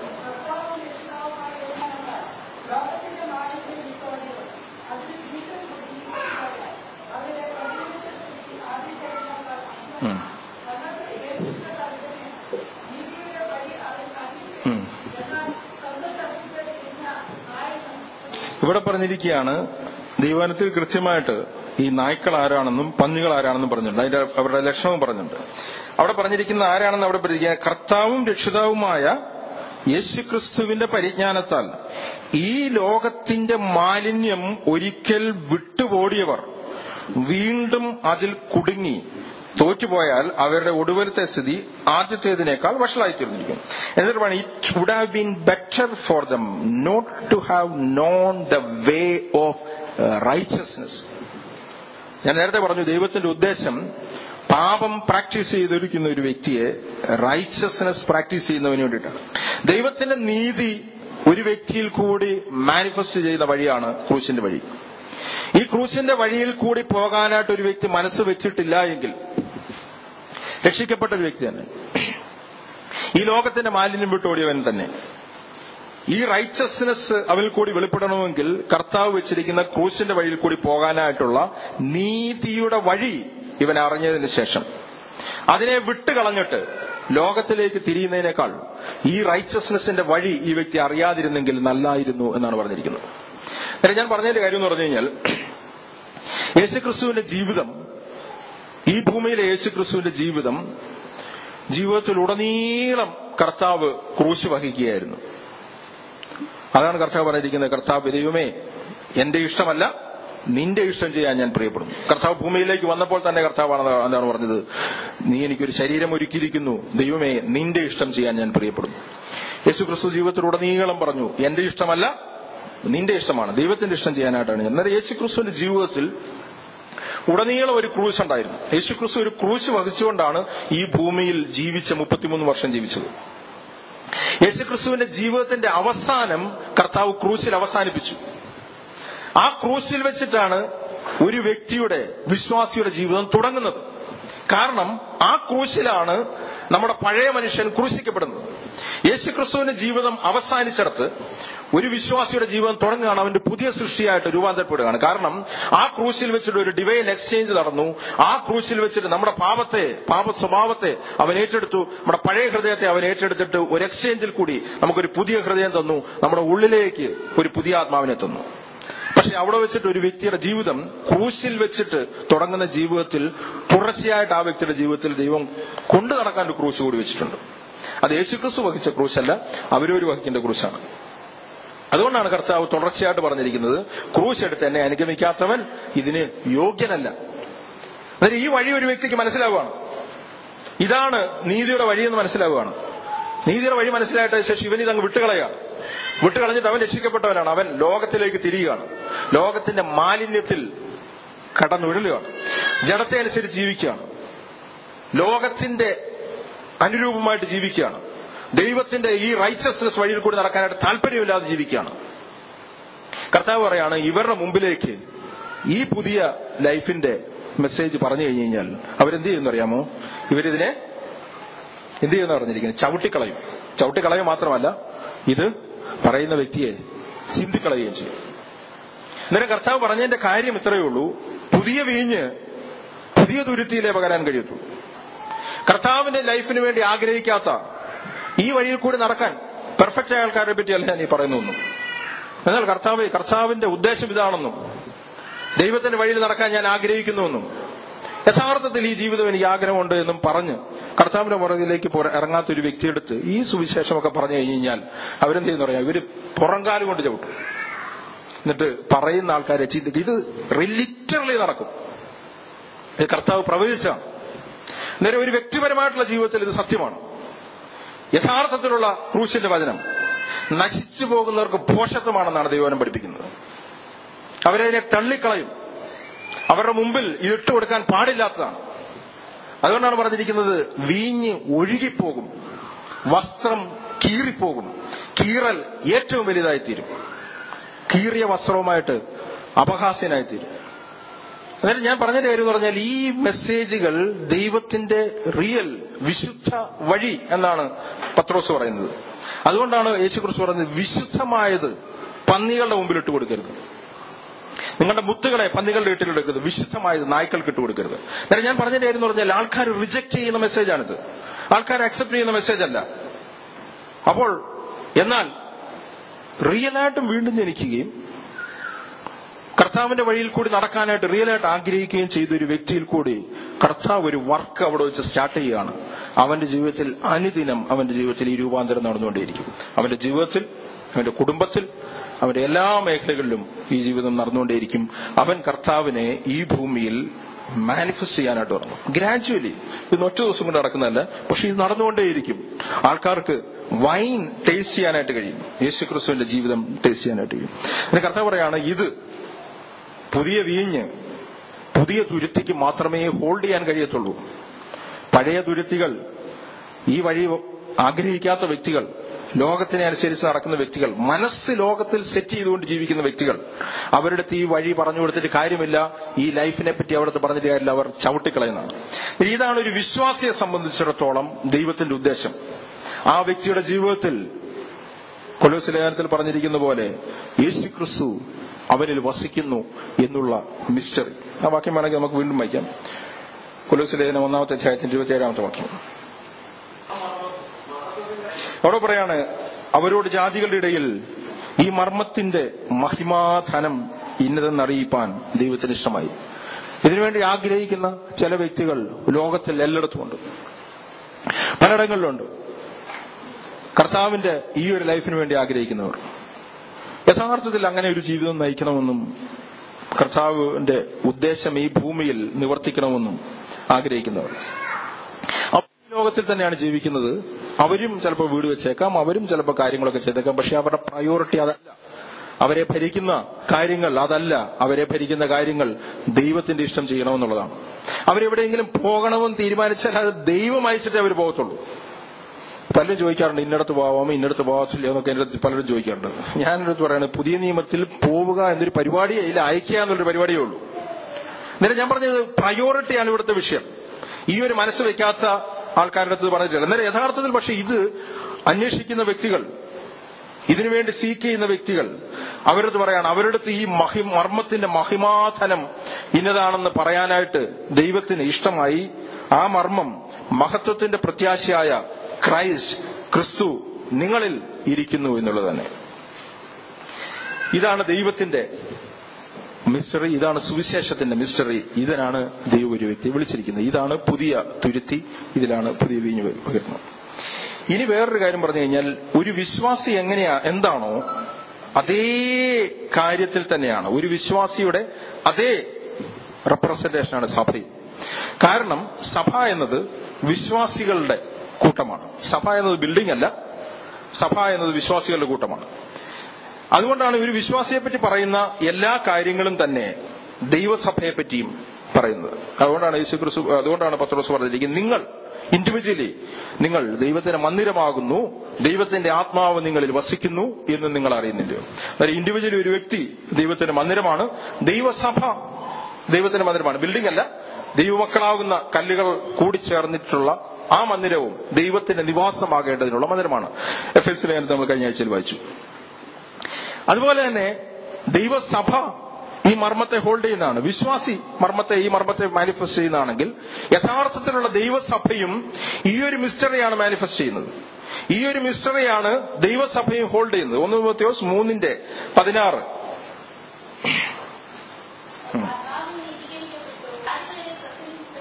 ലോകത്തിന്റെ മാലിന്യം വിട്ടോടിയവർ അതിൽ ജീവൻ കുടുങ്ങിപ്പോയാൽ അവരെ പരിഗണിച്ച് ആദ്യത്തെ ഉം. തങ്ങൾക്ക് യേശുവിന്റെ താല്പര്യം നീതിയുടെ വഴി അവർ കാണിച്ചു ഉം. എന്നാൽ സ്വന്തം തർക്കിച്ചിരുന്ന ആയിരുന്നു ഇവിടെ പറഞ്ഞിരിക്കുകയാണ് ദൈവാനത്തിൽ കൃത്യമായിട്ട് ഈ നായ്ക്കൾ ആരാണെന്നും പന്നികൾ ആരാണെന്നും പറഞ്ഞിട്ടുണ്ട് അതിന്റെ അവരുടെ ലക്ഷണവും പറഞ്ഞിട്ടുണ്ട് അവിടെ പറഞ്ഞിരിക്കുന്ന ആരാണെന്ന് അവിടെ പറഞ്ഞിരിക്കുക കർത്താവും രക്ഷിതാവുമായ യേശുക്രിസ്തുവിന്റെ പരിജ്ഞാനത്താൽ ഈ ലോകത്തിന്റെ മാലിന്യം ഒരിക്കൽ വിട്ടുപോടിയവർ വീണ്ടും അതിൽ കുടുങ്ങി തോറ്റുപോയാൽ അവരുടെ ഒടുവിലത്തെ സ്ഥിതി ആദ്യത്തേതിനേക്കാൾ വഷളായിത്തീർന്നിരിക്കും എന്നിട്ട് വേണം it would have been better for them not to have known the way of righteousness ഞാൻ നേരത്തെ പറഞ്ഞു ദൈവത്തിന്റെ ഉദ്ദേശം പാപം പ്രാക്ടീസ് ചെയ്തൊരിക്കുന്ന ഒരു വ്യക്തിയെ റൈച്ചസ്നെസ് പ്രാക്ടീസ് ചെയ്യുന്നതിന് വേണ്ടിയിട്ടാണ് ദൈവത്തിന്റെ നീതി ഒരു വ്യക്തിയിൽ കൂടി മാനിഫെസ്റ്റ് ചെയ്യുന്ന വഴിയാണ് ക്രൂശിന്റെ വഴി ഈ ക്രൂശിന്റെ വഴിയിൽ കൂടി പോകാനായിട്ട് ഒരു വ്യക്തി മനസ്സ് വെച്ചിട്ടില്ല എങ്കിൽ രക്ഷിക്കപ്പെട്ട ഒരു വ്യക്തി തന്നെ ഈ ലോകത്തിന്റെ മാലിന്യം വിട്ടോടിയവൻ തന്നെ ഈ റൈച്ചസ്നെസ് അവൽ കൂടി വെളിപ്പെടണമെങ്കിൽ കർത്താവ് വെച്ചിരിക്കുന്ന ക്രൂശിന്റെ വഴിയിൽ കൂടി പോകാനായിട്ടുള്ള നീതിയുടെ വഴി ഇവൻ അറിഞ്ഞതിന് ശേഷം അതിനെ വിട്ടുകളഞ്ഞിട്ട് ലോകത്തിലേക്ക് തിരിയുന്നതിനേക്കാൾ ഈ റൈച്ചസ്നെസിന്റെ വഴി ഈ വ്യക്തി അറിയാതിരുന്നെങ്കിൽ നല്ലായിരുന്നു എന്നാണ് പറഞ്ഞിരിക്കുന്നത് അന്നേരം ഞാൻ പറഞ്ഞതിന്റെ കാര്യം എന്ന് പറഞ്ഞു കഴിഞ്ഞാൽ യേശുക്രിസ്തുവിന്റെ ജീവിതം ഈ ഭൂമിയിലെ യേശുക്രിസ്തുവിന്റെ ജീവിതം ജീവിതത്തിലുടനീളം കർത്താവ് ക്രൂശ് വഹിക്കുകയായിരുന്നു അതാണ് കർത്താവ് പറഞ്ഞിരിക്കുന്നത് കർത്താവ് ദൈവമേ എന്റെ ഇഷ്ടമല്ല നിന്റെ ഇഷ്ടം ചെയ്യാൻ ഞാൻ പ്രിയപ്പെടുന്നു കർത്താവ് ഭൂമിയിലേക്ക് വന്നപ്പോൾ തന്നെ കർത്താവാണ് എന്താണ് പറഞ്ഞത് നീ എനിക്കൊരു ശരീരം ഒരുക്കിയിരിക്കുന്നു ദൈവമേ നിന്റെ ഇഷ്ടം ചെയ്യാൻ ഞാൻ പ്രിയപ്പെടുന്നു യേശു ക്രിസ്തു ജീവിതത്തിലുടനീളം പറഞ്ഞു എന്റെ ഇഷ്ടമല്ല നിന്റെ ഇഷ്ടമാണ് ദൈവത്തിന്റെ ഇഷ്ടം ചെയ്യാനായിട്ടാണ് ഞാൻ. എന്നാൽ യേശു ക്രിസ്തുവിന്റെ ജീവിതത്തിൽ ഉടനീളം ഒരു ക്രൂശ് ഉണ്ടായിരുന്നു യേശു ക്രിസ്തു ഒരു ക്രൂശ് വഹിച്ചുകൊണ്ടാണ് ഈ ഭൂമിയിൽ ജീവിച്ച മുപ്പത്തിമൂന്ന് വർഷം ജീവിച്ചത് യേശുക്രിസ്തുവിന്റെ ജീവിതത്തിന്റെ അവസാനം കർത്താവ് ക്രൂശിൽ അവസാനിപ്പിച്ചു ആ ക്രൂശിൽ വെച്ചിട്ടാണ് ഒരു വ്യക്തിയുടെ വിശ്വാസിയുടെ ജീവിതം തുടങ്ങുന്നത് കാരണം ആ ക്രൂശിലാണ് നമ്മുടെ പഴയ മനുഷ്യൻ ക്രൂശിക്കപ്പെടുന്നത് യേശുക്രിസ്തുവിന്റെ ജീവിതം അവസാനിച്ചിടത്ത് ഒരു വിശ്വാസിയുടെ ജീവിതം തുടങ്ങുകയാണ് അവന്റെ പുതിയ സൃഷ്ടിയായിട്ട് രൂപാന്തരപ്പെടുകയാണ് കാരണം ആ ക്രൂശിൽ വെച്ചിട്ട് ഒരു ഡിവൈൻ എക്സ്ചേഞ്ച് നടന്നു ആ ക്രൂശിൽ വെച്ചിട്ട് നമ്മുടെ പാപത്തെ പാപ സ്വഭാവത്തെ അവൻ ഏറ്റെടുത്തു നമ്മുടെ പഴയ ഹൃദയത്തെ അവൻ ഏറ്റെടുത്തിട്ട് ഒരു എക്സ്ചേഞ്ചിൽ കൂടി നമുക്കൊരു പുതിയ ഹൃദയം തന്നു നമ്മുടെ ഉള്ളിലേക്ക് ഒരു പുതിയ ആത്മാവിനെ തന്നു പക്ഷെ അവിടെ വെച്ചിട്ട് ഒരു വ്യക്തിയുടെ ജീവിതം ക്രൂശിൽ വെച്ചിട്ട് തുടങ്ങുന്ന ജീവിതത്തിൽ തുടർച്ചയായിട്ട് ആ വ്യക്തിയുടെ ജീവിതത്തിൽ ദൈവം കൊണ്ടു നടക്കാൻ ഒരു ക്രൂശ് കൂടി വെച്ചിട്ടുണ്ട് അത് യേശുക്രിസ്തു വഹിച്ച ക്രൂശല്ല അവരവർ വഹിക്കേണ്ട ക്രൂശാണ് അതുകൊണ്ടാണ് കർത്താവ് തുടർച്ചയായിട്ട് പറഞ്ഞിരിക്കുന്നത് ക്രൂശ് എടുത്ത് എന്നെ അനുഗമിക്കാത്തവൻ ഇതിന് യോഗ്യനല്ല അതായത് ഈ വഴി ഒരു വ്യക്തിക്ക് മനസ്സിലാവുകയാണ് ഇതാണ് നീതിയുടെ വഴിയെന്ന് മനസ്സിലാവുകയാണ് നീതിയുടെ വഴി മനസ്സിലായിട്ട് ശേഷം ഇവൻ ഇതങ്ങ് വിട്ടുകളയാണ് വിട്ടുകളഞ്ഞിട്ട് അവൻ രക്ഷിക്കപ്പെട്ടവനാണ് അവൻ ലോകത്തിലേക്ക് തിരിയുകയാണ് ലോകത്തിന്റെ മാലിന്യത്തിൽ കടന്നുഴലുകയാണ് ജഡത്തെ അനുസരിച്ച് ജീവിക്കുകയാണ് ലോകത്തിന്റെ അനുരൂപമായിട്ട് ജീവിക്കുകയാണ് ദൈവത്തിന്റെ ഈ റൈച്ചസ്നെസ് വഴിയിൽ കൂടി നടക്കാനായിട്ട് താല്പര്യമില്ലാതെ ജീവിക്കുകയാണ് കർത്താവ് പറയാണ് ഇവരുടെ മുമ്പിലേക്ക് ഈ പുതിയ ലൈഫിന്റെ മെസ്സേജ് പറഞ്ഞു കഴിഞ്ഞു കഴിഞ്ഞാൽ അവരെന്ത് ചെയ്യുമെന്ന് അറിയാമോ ഇവരിതിനെ എന്ത് ചെയ്യുന്ന പറഞ്ഞിരിക്കുന്നത് ചവിട്ടിക്കളയും ചവിട്ടിക്കളയും മാത്രമല്ല ഇത് പറയുന്ന വ്യക്തിയെ ചിന്തിക്കളയുകയും ചെയ്യും അന്നേരം കർത്താവ് പറഞ്ഞതിന്റെ കാര്യം ഇത്രയേ ഉള്ളൂ പുതിയ വീഞ്ഞ് പുതിയ തുരുത്തിയിലേ പകരാൻ കഴിയത്തുള്ളൂ കർത്താവിന്റെ ലൈഫിന് വേണ്ടി ആഗ്രഹിക്കാത്ത ഈ വഴിയിൽ കൂടി നടക്കാൻ പെർഫെക്റ്റ് ആയ ആൾക്കാരെ പറ്റിയല്ല ഞാൻ ഈ പറയുന്നു എന്നാൽ കർത്താവ് കർത്താവിന്റെ ഉദ്ദേശം ഇതാണെന്നും ദൈവത്തിന്റെ വഴിയിൽ നടക്കാൻ ഞാൻ ആഗ്രഹിക്കുന്നുവെന്നും യഥാർത്ഥത്തിൽ ഈ ജീവിതം എനിക്ക് ആഗ്രഹമുണ്ട് എന്നും പറഞ്ഞ് കർത്താവിന്റെ പുറകിലേക്ക് പുറ- ഇറങ്ങാത്ത ഒരു വ്യക്തിയെടുത്ത് ഈ സുവിശേഷമൊക്കെ പറഞ്ഞു കഴിഞ്ഞ് കഴിഞ്ഞാൽ അവരെന്ത് ചെയ്യുന്ന പറയാം ഇവര് പുറംകാലം കൊണ്ട് ചവിട്ടും എന്നിട്ട് പറയുന്ന ആൾക്കാരെ ചിന്തിക്കും ഇത് ലിറ്ററലി നടക്കും ഇത് കർത്താവ് പ്രവചിച്ചാണ് നേരെ ഒരു വ്യക്തിപരമായിട്ടുള്ള ജീവിതത്തിൽ ഇത് സത്യമാണ് യഥാർത്ഥത്തിലുള്ള ക്രൂശിന്റെ വചനം നശിച്ചു പോകുന്നവർക്ക് പോഷത്വമാണെന്നാണ് ദൈവനം പഠിപ്പിക്കുന്നത് അവരതിനെ തള്ളിക്കളയും അവരുടെ മുമ്പിൽ ഇത് ഇട്ടുകൊടുക്കാൻ പാടില്ലാത്തതാണ് അതുകൊണ്ടാണ് പറഞ്ഞിരിക്കുന്നത് വീഞ്ഞ് ഒഴുകിപ്പോകും വസ്ത്രം കീറിപ്പോകും കീറൽ ഏറ്റവും വലുതായിത്തീരും കീറിയ വസ്ത്രവുമായിട്ട് അപഹാസ്യനായിത്തീരും അതായത് ഞാൻ പറഞ്ഞ കാര്യം എന്ന് പറഞ്ഞാൽ ഈ മെസ്സേജുകൾ ദൈവത്തിന്റെ റിയൽ വിശുദ്ധ വഴി എന്നാണ് പത്രോസ് പറയുന്നത് അതുകൊണ്ടാണ് യേശുക്രിസ്തു പറയുന്നത് വിശുദ്ധമായത് പന്നികളുടെ മുമ്പിൽ ഇട്ട് കൊടുക്കരുത് നിങ്ങളുടെ മുത്തുകളെ പന്നികളുടെ ഇട്ടിലെടുക്കരുത് വിശുദ്ധമായത് നായ്ക്കൾക്ക് ഇട്ട് കൊടുക്കരുത് അന്നേരം ഞാൻ പറഞ്ഞ കാര്യം എന്ന് പറഞ്ഞാൽ ആൾക്കാർ റിജക്ട് ചെയ്യുന്ന മെസ്സേജാണിത് ആൾക്കാർ അക്സെപ്റ്റ് ചെയ്യുന്ന മെസ്സേജ് അല്ല അപ്പോൾ എന്നാൽ റിയലായിട്ടും വീണ്ടും ജനിക്കുകയും കർത്താവിന്റെ വഴിയിൽ കൂടി നടക്കാനായിട്ട് റിയലായിട്ട് ആഗ്രഹിക്കുകയും ചെയ്ത ഒരു വ്യക്തിയിൽ കൂടി കർത്താവ് ഒരു വർക്ക് അവിടെ വെച്ച് സ്റ്റാർട്ട് ചെയ്യുകയാണ് അവന്റെ ജീവിതത്തിൽ അനുദിനം അവന്റെ ജീവിതത്തിൽ ഈ രൂപാന്തരം നടന്നുകൊണ്ടേയിരിക്കും അവന്റെ ജീവിതത്തിൽ അവന്റെ കുടുംബത്തിൽ അവന്റെ എല്ലാ മേഖലകളിലും ഈ ജീവിതം നടന്നുകൊണ്ടേയിരിക്കും അവൻ കർത്താവിനെ ഈ ഭൂമിയിൽ മാനിഫെസ്റ്റ് ചെയ്യാനായിട്ട് പറഞ്ഞു ഗ്രാജുവലി ഇത് ഒറ്റ ദിവസം കൊണ്ട് നടക്കുന്നതല്ല പക്ഷെ ഇത് നടന്നുകൊണ്ടേയിരിക്കും ആൾക്കാർക്ക് വൈൻ ടേസ്റ്റ് ചെയ്യാനായിട്ട് കഴിയും യേശു ക്രിസ്തുവിന്റെ ജീവിതം ടേസ്റ്റ് ചെയ്യാനായിട്ട് കഴിയും പിന്നെ കർത്താവ് പറയാണ് ഇത് പുതിയ വീഞ്ഞ് പുതിയ തുരുത്തിക്ക് മാത്രമേ ഹോൾഡ് ചെയ്യാൻ കഴിയത്തുള്ളൂ പഴയ തുരുത്തികൾ ഈ വഴി ആഗ്രഹിക്കാത്ത വ്യക്തികൾ ലോകത്തിനെ അനുസരിച്ച് നടക്കുന്ന വ്യക്തികൾ മനസ്സ് ലോകത്തിൽ സെറ്റ് ചെയ്തുകൊണ്ട് ജീവിക്കുന്ന വ്യക്തികൾ അവരുടെ അടുത്ത് ഈ വഴി പറഞ്ഞു കൊടുത്തിട്ട് കാര്യമില്ല ഈ ലൈഫിനെ പറ്റി അവിടുത്തെ പറഞ്ഞിട്ട് കാര്യമില്ല അവർ ചവിട്ടിക്കളയുന്നതാണ് ഇതാണ് ഒരു വിശ്വാസിയെ സംബന്ധിച്ചിടത്തോളം ദൈവത്തിന്റെ ഉദ്ദേശം ആ വ്യക്തിയുടെ ജീവിതത്തിൽ കൊലോസ് ലേഖനത്തിൽ പറഞ്ഞിരിക്കുന്ന പോലെ യേശു ക്രിസ്തു അവനിൽ വസിക്കുന്നു എന്നുള്ള മിസ്റ്ററി ആ വാക്യം വേണമെങ്കിൽ നമുക്ക് വീണ്ടും വായിക്കാം കൊലോസ് ലേഖനം ഒന്നാമത്തെ അധ്യായത്തിന്റെ ഇരുപത്തി ഏഴാമത്തെ വാക്യം അവിടെ പറയാണ് അവരോട് ജാതികളുടെ ഇടയിൽ ഈ മർമ്മത്തിന്റെ മഹിമാധനം ഇന്നതെന്നറിയിപ്പാൻ ദൈവത്തിന് ഇഷ്ടമായി ഇതിനുവേണ്ടി ആഗ്രഹിക്കുന്ന ചില വ്യക്തികൾ ലോകത്തിൽ എല്ലായിടത്തുമുണ്ട് പലയിടങ്ങളിലുണ്ട് കർത്താവിന്റെ ഈ ഒരു ലൈഫിന് വേണ്ടി ആഗ്രഹിക്കുന്നവർ യഥാർത്ഥത്തിൽ അങ്ങനെ ഒരു ജീവിതം നയിക്കണമെന്നും കർത്താവിന്റെ ഉദ്ദേശം ഈ ഭൂമിയിൽ നിവർത്തിക്കണമെന്നും ആഗ്രഹിക്കുന്നവർ അവർ ഈ ലോകത്തിൽ തന്നെയാണ് ജീവിക്കുന്നത് അവരും ചിലപ്പോൾ വീട് വെച്ചേക്കാം അവരും ചിലപ്പോൾ കാര്യങ്ങളൊക്കെ ചെയ്തേക്കാം പക്ഷെ അവരുടെ പ്രയോറിറ്റി അതല്ല അവരെ ഭരിക്കുന്ന കാര്യങ്ങൾ അതല്ല അവരെ ഭരിക്കുന്ന കാര്യങ്ങൾ ദൈവത്തിന്റെ ഇഷ്ടം ചെയ്യണമെന്നുള്ളതാണ് അവരെവിടെയെങ്കിലും പോകണമെന്ന് തീരുമാനിച്ചാൽ അത് ദൈവം അയച്ചിട്ടേ അവർ പോകത്തുള്ളൂ പലരും ചോദിക്കാറുണ്ട് ഇന്നടത്ത് പോവാമോ ഇന്നടത്ത് പോകത്തില്ല എന്നൊക്കെ എൻ്റെ അടുത്ത് പലരും ചോദിക്കാറുണ്ട് ഞാൻ എൻ്റെ അടുത്ത് പറയുന്നത് പുതിയ നിയമത്തിൽ പോവുക എന്നൊരു പരിപാടിയേ ഇല്ല അയക്കുക എന്നുള്ളൊരു പരിപാടിയേ ഉള്ളൂ എന്നിട്ട് ഞാൻ പറഞ്ഞത് പ്രയോറിറ്റിയാണ് ഇവിടുത്തെ വിഷയം ഈ ഒരു മനസ്സ് വെക്കാത്ത ആൾക്കാരുടെ അടുത്ത് പറഞ്ഞിട്ടില്ല എന്നാൽ യഥാർത്ഥത്തിൽ പക്ഷെ ഇത് അന്വേഷിക്കുന്ന വ്യക്തികൾ ഇതിനുവേണ്ടി സീക്ക് ചെയ്യുന്ന വ്യക്തികൾ അവരടുത്ത് പറയാണ് അവരുടെ അടുത്ത് ഈ മഹി മർമ്മത്തിന്റെ മഹിമാധനം ഇന്നതാണെന്ന് പറയാനായിട്ട് ദൈവത്തിന് ഇഷ്ടമായി ആ മർമ്മം മഹത്വത്തിന്റെ പ്രത്യാശയായ ക്രൈസ്റ്റ് ക്രിസ്തു നിങ്ങളിൽ ഇരിക്കുന്നു എന്നുള്ളത് തന്നെ ഇതാണ് ദൈവത്തിന്റെ മിസ്റ്ററി ഇതാണ് സുവിശേഷത്തിന്റെ മിസ്റ്ററി ഇതിനാണ് ദൈവം ഒരു വ്യക്തി വിളിച്ചിരിക്കുന്നത് ഇതാണ് പുതിയ തുരുത്തി ഇതിലാണ് പുതിയ വീഞ്ഞ് പകരുന്നത് ഇനി വേറൊരു കാര്യം പറഞ്ഞു കഴിഞ്ഞാൽ ഒരു വിശ്വാസി എങ്ങനെയാ എന്താണോ അതേ കാര്യത്തിൽ തന്നെയാണ് ഒരു വിശ്വാസിയുടെ അതേ റെപ്രസെന്റേഷനാണ് സഭയിൽ കാരണം സഭ എന്നത് വിശ്വാസികളുടെ കൂട്ടമാണ് സഭ എന്നത് ബിൽഡിംഗ് അല്ല സഭ എന്നത് വിശ്വാസികളുടെ കൂട്ടമാണ് അതുകൊണ്ടാണ് ഒരു വിശ്വാസിയെ പറ്റി പറയുന്ന എല്ലാ കാര്യങ്ങളും തന്നെ ദൈവസഭയെ പറ്റിയും പറയുന്നത് അതുകൊണ്ടാണ് യേശു ക്രിസ്തു അതുകൊണ്ടാണ് പത്രോസ് പറഞ്ഞിരിക്കുന്നത് നിങ്ങൾ ഇൻഡിവിജ്വലി നിങ്ങൾ ദൈവത്തിന്റെ മന്ദിരമാകുന്നു ദൈവത്തിന്റെ ആത്മാവ് നിങ്ങളിൽ വസിക്കുന്നു എന്ന് നിങ്ങൾ അറിയുന്നില്ലയോ അതായത് ഇൻഡിവിജ്വലി ഒരു വ്യക്തി ദൈവത്തിന്റെ മന്ദിരമാണ് ദൈവസഭ ദൈവത്തിന്റെ മന്ദിരമാണ് ബിൽഡിംഗ് അല്ല ദൈവമക്കളാകുന്ന കല്ലുകൾ കൂടിച്ചേർന്നിട്ടുള്ള ആ മന്ദിരവും ദൈവത്തിന്റെ നിവാസമാകേണ്ടതിനുള്ള മന്ദിരമാണ് എഫ് എസ് ലേഖനത്തിൽ നമ്മൾ കഴിഞ്ഞ ആഴ്ചയിൽ വായിച്ചു അതുപോലെ തന്നെ ദൈവസഭ ഈ മർമ്മത്തെ ഹോൾഡ് ചെയ്യുന്നതാണ് വിശ്വാസി മർമ്മത്തെ ഈ മർമ്മത്തെ മാനിഫെസ്റ്റ് ചെയ്യുന്നതാണെങ്കിൽ യഥാർത്ഥത്തിലുള്ള ദൈവസഭയും ഈ ഒരു മിസ്റ്ററിയാണ് മാനിഫെസ്റ്റ് ചെയ്യുന്നത് ഈ ഒരു മിസ്റ്ററിയാണ് ദൈവസഭയും ഹോൾഡ് ചെയ്യുന്നത് ഒന്ന് മത്യോസ് മൂന്നിന്റെ പതിനാറ് ഉം. കർത്താവ് നീതീകരിക്കപ്പെട്ടു. ആത്മാവിനെ പ്രസംഗിച്ചു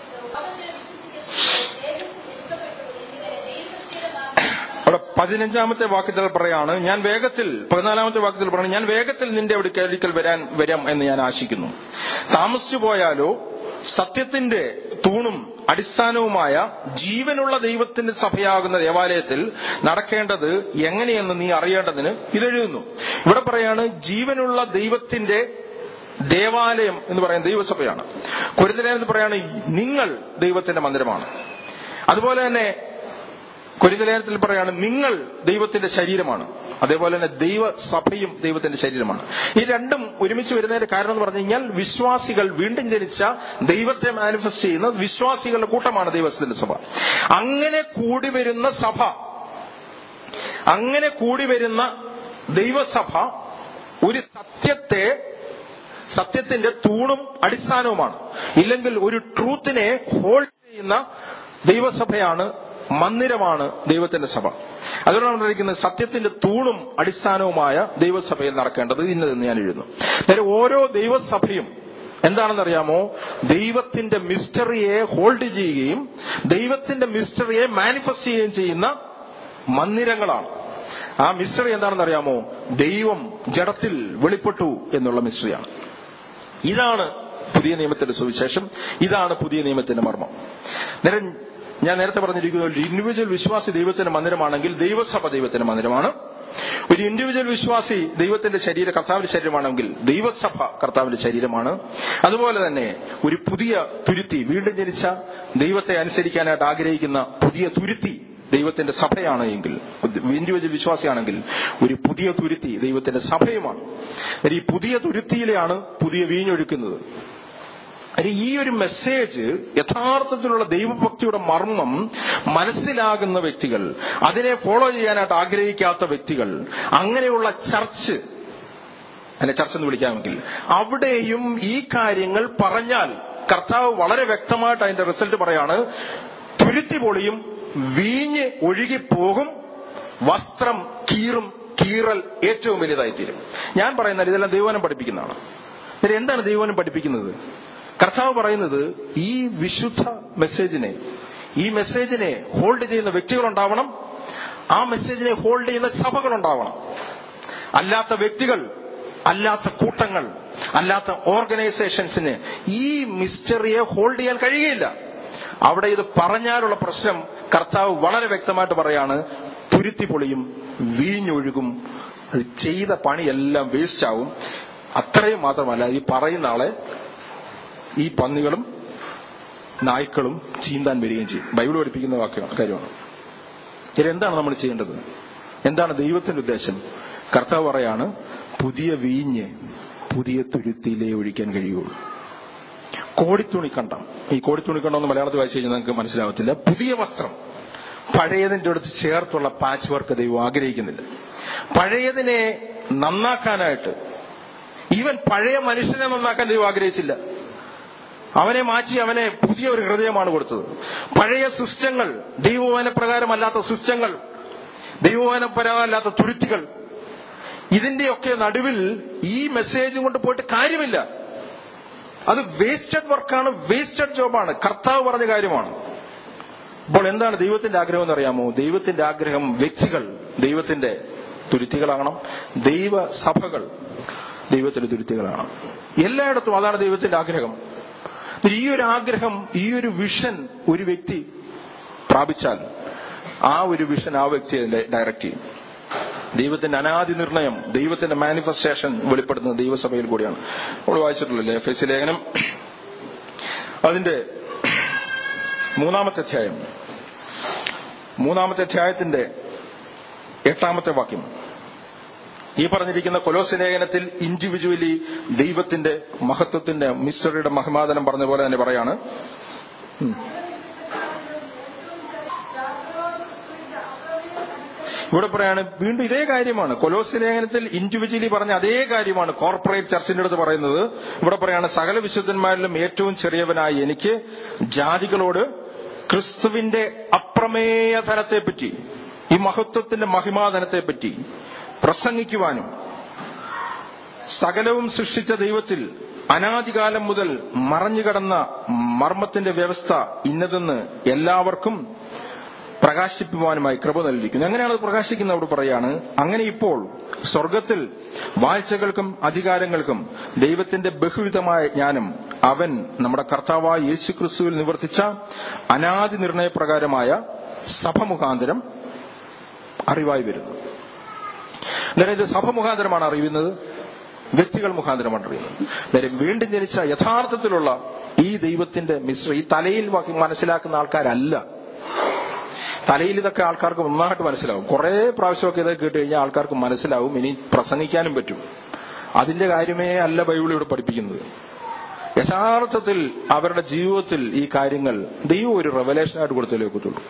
പതിനഞ്ചാമത്തെ വാക്യത്തിൽ പറയാണ് ഞാൻ വേഗത്തിൽ പതിനാലാമത്തെ വാക്യത്തിൽ പറയാണ് ഞാൻ വേഗത്തിൽ നിന്റെ അടുക്കൽ വരാൻ വരാം എന്ന് ഞാൻ ആശിക്കുന്നു താമസിച്ചു പോയാലോ സത്യത്തിന്റെ തൂണും അടിസ്ഥാനവുമായ ജീവനുള്ള ദൈവത്തിന്റെ സഭയാകുന്ന ദേവാലയത്തിൽ നടക്കേണ്ടത് എങ്ങനെയെന്ന് നീ അറിയേണ്ടതിന് ഇതെഴുതുന്നു ഇവിടെ പറയാണ് ജീവനുള്ള ദൈവത്തിന്റെ ദേവാലയം എന്ന് പറയുന്ന ദൈവസഭയാണ് കുരുതലേനെന്ന് പറയാണ് നിങ്ങൾ ദൈവത്തിന്റെ മന്ദിരമാണ് അതുപോലെ തന്നെ കൊരിന്തലേഖനത്തിൽ പറയാണ് നിങ്ങൾ ദൈവത്തിന്റെ ശരീരമാണ് അതേപോലെ തന്നെ ദൈവസഭയും ദൈവത്തിന്റെ ശരീരമാണ് ഈ രണ്ടും ഒരുമിച്ച് വരുന്നതിന്റെ കാരണം എന്ന് പറഞ്ഞു കഴിഞ്ഞാൽ വിശ്വാസികൾ വീണ്ടും ജനിച്ച ദൈവത്തെ മാനിഫെസ്റ്റ് ചെയ്യുന്ന വിശ്വാസികളുടെ കൂട്ടമാണ് ദൈവത്തിന്റെ സഭ അങ്ങനെ കൂടി വരുന്ന സഭ അങ്ങനെ കൂടി വരുന്ന ദൈവസഭ ഒരു സത്യത്തെ സത്യത്തിന്റെ തൂണും അടിസ്ഥാനവുമാണ് ഇല്ലെങ്കിൽ ഒരു ട്രൂത്തിനെ ഹോൾഡ് ചെയ്യുന്ന ദൈവസഭയാണ് മന്ദിരമാണ് ദൈവത്തിന്റെ സഭ അതുകൊണ്ടാണ് പറഞ്ഞിരിക്കുന്നത് സത്യത്തിന്റെ തൂണും അടിസ്ഥാനവുമായ ദൈവസഭയിൽ നടക്കേണ്ടത് ഇന്നതെന്ന് ഞാൻ എഴുതുന്നു നേരെ ഓരോ ദൈവസഭയും എന്താണെന്നറിയാമോ ദൈവത്തിന്റെ മിസ്റ്ററിയെ ഹോൾഡ് ചെയ്യുകയും ദൈവത്തിന്റെ മിസ്റ്ററിയെ മാനിഫെസ്റ്റ് ചെയ്യുകയും ചെയ്യുന്ന മന്ദിരങ്ങളാണ് ആ മിസ്റ്ററി എന്താണെന്ന് അറിയാമോ ദൈവം ജഡത്തിൽ വെളിപ്പെട്ടു എന്നുള്ള മിസ്റ്ററിയാണ് ഇതാണ് പുതിയ നിയമത്തിന്റെ സുവിശേഷം ഇതാണ് പുതിയ നിയമത്തിന്റെ മർമ്മം നേരം ഞാൻ നേരത്തെ പറഞ്ഞിരിക്കുന്ന ഒരു ഇൻഡിവിജ്വൽ വിശ്വാസി ദൈവത്തിന്റെ മന്ദിരമാണെങ്കിൽ ദൈവസഭ ദൈവത്തിന്റെ മന്ദിരമാണ് ഒരു ഇൻഡിവിജ്വൽ വിശ്വാസി ദൈവത്തിന്റെ ശരീര കർത്താവിന്റെ ശരീരമാണെങ്കിൽ ദൈവസഭ കർത്താവിന്റെ ശരീരമാണ് അതുപോലെ തന്നെ ഒരു പുതിയ തുരുത്തി വീണ്ടും ജനിച്ച ദൈവത്തെ അനുസരിക്കാനായിട്ട് ആഗ്രഹിക്കുന്ന പുതിയ തുരുത്തി ദൈവത്തിന്റെ സഭയാണ് എങ്കിൽ ഇൻഡിവിജ്വൽ വിശ്വാസിയാണെങ്കിൽ ഒരു പുതിയ തുരുത്തി ദൈവത്തിന്റെ സഭയുമാണ് ഈ പുതിയ തുരുത്തിയിലെയാണ് പുതിയ വീഞ്ഞൊഴുക്കുന്നത് ഈ ഒരു മെസ്സേജ് യഥാർത്ഥത്തിലുള്ള ദൈവഭക്തിയുടെ മർമ്മം മനസ്സിലാകുന്ന വ്യക്തികൾ അതിനെ ഫോളോ ചെയ്യാനായിട്ട് ആഗ്രഹിക്കാത്ത വ്യക്തികൾ അങ്ങനെയുള്ള ചർച്ച് അതിനെ ചർച്ച എന്ന് വിളിക്കാമെങ്കിൽ അവിടെയും ഈ കാര്യങ്ങൾ പറഞ്ഞാൽ കർത്താവ് വളരെ വ്യക്തമായിട്ട് അതിന്റെ റിസൾട്ട് പറയാണ് തുരുത്തി പൊളിയും വീഞ്ഞ് ഒഴുകിപ്പോകും വസ്ത്രം കീറും കീറൽ ഏറ്റവും വലുതായിത്തീരും ഞാൻ പറയുന്നത് ഇതെല്ലാം ദൈവനം പഠിപ്പിക്കുന്നതാണ് എന്താണ് ദൈവനം പഠിപ്പിക്കുന്നത് കർത്താവ് പറയുന്നത് ഈ വിശുദ്ധ മെസ്സേജിനെ ഈ മെസ്സേജിനെ ഹോൾഡ് ചെയ്യുന്ന വ്യക്തികളുണ്ടാവണം ആ മെസ്സേജിനെ ഹോൾഡ് ചെയ്യുന്ന സഭകളുണ്ടാവണം അല്ലാത്ത വ്യക്തികൾ അല്ലാത്ത കൂട്ടങ്ങൾ അല്ലാത്ത ഓർഗനൈസേഷൻസിന് ഈ മിസ്റ്ററിയെ ഹോൾഡ് ചെയ്യാൻ കഴിയുകയില്ല അവിടെ ഇത് പറഞ്ഞാലുള്ള പ്രശ്നം കർത്താവ് വളരെ വ്യക്തമായിട്ട് പറയാണ് തുരുത്തി പൊളിയും വീഞ്ഞൊഴുകും അത് ചെയ്ത പണിയെല്ലാം വേസ്റ്റ് ആവും അത്രയും മാത്രമല്ല ഈ പറയുന്ന ആളെ ഈ പന്നികളും നായ്ക്കളും ചീന്താൻ വരികയും ചെയ്യും ബൈബിൾ പഠിപ്പിക്കുന്ന വാക്യമാണ് കാര്യമാണ് എന്താണ് നമ്മൾ ചെയ്യേണ്ടത് എന്താണ് ദൈവത്തിന്റെ ഉദ്ദേശം കർത്താവ് പറയാണ് പുതിയ വീഞ്ഞ് പുതിയ തുരുത്തിയിലേ ഒഴിക്കാൻ കഴിയുള്ളൂ കോടിത്തുണി കണ്ടം ഈ കോടിത്തുണി കണ്ടം എന്ന് മലയാളത്തിൽ വായിച്ചു കഴിഞ്ഞാൽ നിങ്ങൾക്ക് മനസ്സിലാവത്തില്ല പുതിയ വസ്ത്രം പഴയതിന്റെ അടുത്ത് ചേർത്തുള്ള പാച്ച് വർക്ക് ദൈവം ആഗ്രഹിക്കുന്നില്ല പഴയതിനെ നന്നാക്കാനായിട്ട് ഈവൻ പഴയ മനുഷ്യനെ നന്നാക്കാൻ ദൈവം ആഗ്രഹിച്ചില്ല അവനെ മാറ്റി അവനെ പുതിയ ഒരു ഹൃദയമാണ് കൊടുത്തത് പഴയ സിസ്റ്റങ്ങൾ ദൈവവന പ്രകാരമല്ലാത്ത സിസ്റ്റങ്ങൾ ദൈവവന പ്രകാരമല്ലാത്ത തുരുത്തികൾ ഇതിന്റെയൊക്കെ നടുവിൽ ഈ മെസ്സേജ് കൊണ്ട് പോയിട്ട് കാര്യമില്ല അത് വേസ്റ്റഡ് വർക്കാണ് വേസ്റ്റഡ് ജോബാണ് കർത്താവ് പറഞ്ഞ കാര്യമാണ് അപ്പോൾ എന്താണ് ദൈവത്തിന്റെ ആഗ്രഹം എന്ന് അറിയാമോ ദൈവത്തിന്റെ ആഗ്രഹം വ്യക്തികൾ ദൈവത്തിന്റെ തുരുത്തികളാകണം ദൈവ സഭകൾ ദൈവത്തിന്റെ തുരുത്തികളാണ് എല്ലായിടത്തും അതാണ് ദൈവത്തിന്റെ ആഗ്രഹം ഈ ഒരു ആഗ്രഹം ഈ ഒരു വിഷൻ ഒരു വ്യക്തി പ്രാപിച്ചാൽ ആ ഒരു വിഷൻ ആ വ്യക്തിയെ ഡയറക്റ്റ് ചെയ്യും ദൈവത്തിന്റെ അനാദി നിർണയം ദൈവത്തിന്റെ മാനിഫെസ്റ്റേഷൻ വെളിപ്പെടുത്തുന്ന ദൈവസഭയിൽ കൂടിയാണ് നമ്മൾ വായിച്ചിട്ടുള്ളല്ലേ എഫ് എസ് ലേഖനം അതിന്റെ മൂന്നാമത്തെ അധ്യായം മൂന്നാമത്തെ അധ്യായത്തിന്റെ എട്ടാമത്തെ വാക്യം ഈ പറഞ്ഞിരിക്കുന്ന കൊലോസ് ലേഖനത്തിൽ ഇൻഡിവിജ്വലി ദൈവത്തിന്റെ മഹത്വത്തിന്റെ മിസ്റ്ററിയുടെ മഹിമാദനം പറഞ്ഞ പോലെ തന്നെ പറയാണ് ഇവിടെ പറയാണ് വീണ്ടും ഇതേ കാര്യമാണ് കൊലോസ് ലേഖനത്തിൽ ഇൻഡിവിജ്വലി പറഞ്ഞ അതേ കാര്യമാണ് കോർപ്പറേറ്റ് ചർച്ചിന്റെ അടുത്ത് പറയുന്നത് ഇവിടെ പറയാണ് സകല വിശുദ്ധന്മാരിലും ഏറ്റവും ചെറിയവനായി എനിക്ക് ജാതികളോട് ക്രിസ്തുവിന്റെ അപ്രമേയ ധനത്തെപ്പറ്റി ഈ മഹത്വത്തിന്റെ മഹിമാധനത്തെപ്പറ്റി പ്രസംഗിക്കുവാനും സകലവും സൃഷ്ടിച്ച ദൈവത്തിൽ അനാദികാലം മുതൽ മറഞ്ഞുകിടന്ന മർമ്മത്തിന്റെ വ്യവസ്ഥ ഇന്നതെന്ന് എല്ലാവർക്കും പ്രകാശിപ്പിക്കുവാനുമായി കൃപ നൽകിയിരിക്കുന്നു എങ്ങനെയാണ് അത് പ്രകാശിക്കുന്നത് അവിടെ പറയാണ് അങ്ങനെ ഇപ്പോൾ സ്വർഗത്തിൽ വാഴ്ചകൾക്കും അധികാരങ്ങൾക്കും ദൈവത്തിന്റെ ബഹുവിധമായ ജ്ഞാനം അവൻ നമ്മുടെ കർത്താവായ യേശു ക്രിസ്തുവിൽ നിവർത്തിച്ച അനാദി നിർണയപ്രകാരമായ സഭ മുഖാന്തരം അറിവായി വരുന്നു അന്നേരം ഇത് സഭ മുഖാന്തരമാണ് അറിയുന്നത് വ്യക്തികൾ മുഖാന്തരമാണ് അറിയുന്നത് അന്നേരം വീണ്ടും ജനിച്ച യഥാർത്ഥത്തിലുള്ള ഈ ദൈവത്തിന്റെ മിശ്ര ഈ തലയിൽ വാക്കി മനസ്സിലാക്കുന്ന ആൾക്കാരല്ല തലയിൽ ഇതൊക്കെ ആൾക്കാർക്ക് നന്നായിട്ട് മനസ്സിലാവും കുറെ പ്രാവശ്യമൊക്കെ ഇതൊക്കെ കേട്ട് കഴിഞ്ഞാൽ ആൾക്കാർക്ക് മനസ്സിലാവും ഇനി പ്രസംഗിക്കാനും പറ്റും അതിന്റെ കാര്യമേ അല്ല ബൈബിൾ ഇവിടെ പഠിപ്പിക്കുന്നത് യഥാർത്ഥത്തിൽ അവരുടെ ജീവിതത്തിൽ ഈ കാര്യങ്ങൾ ദൈവം ഒരു റെവലേഷനായിട്ട് കൊടുത്തേ ഒക്കത്തുള്ളൂ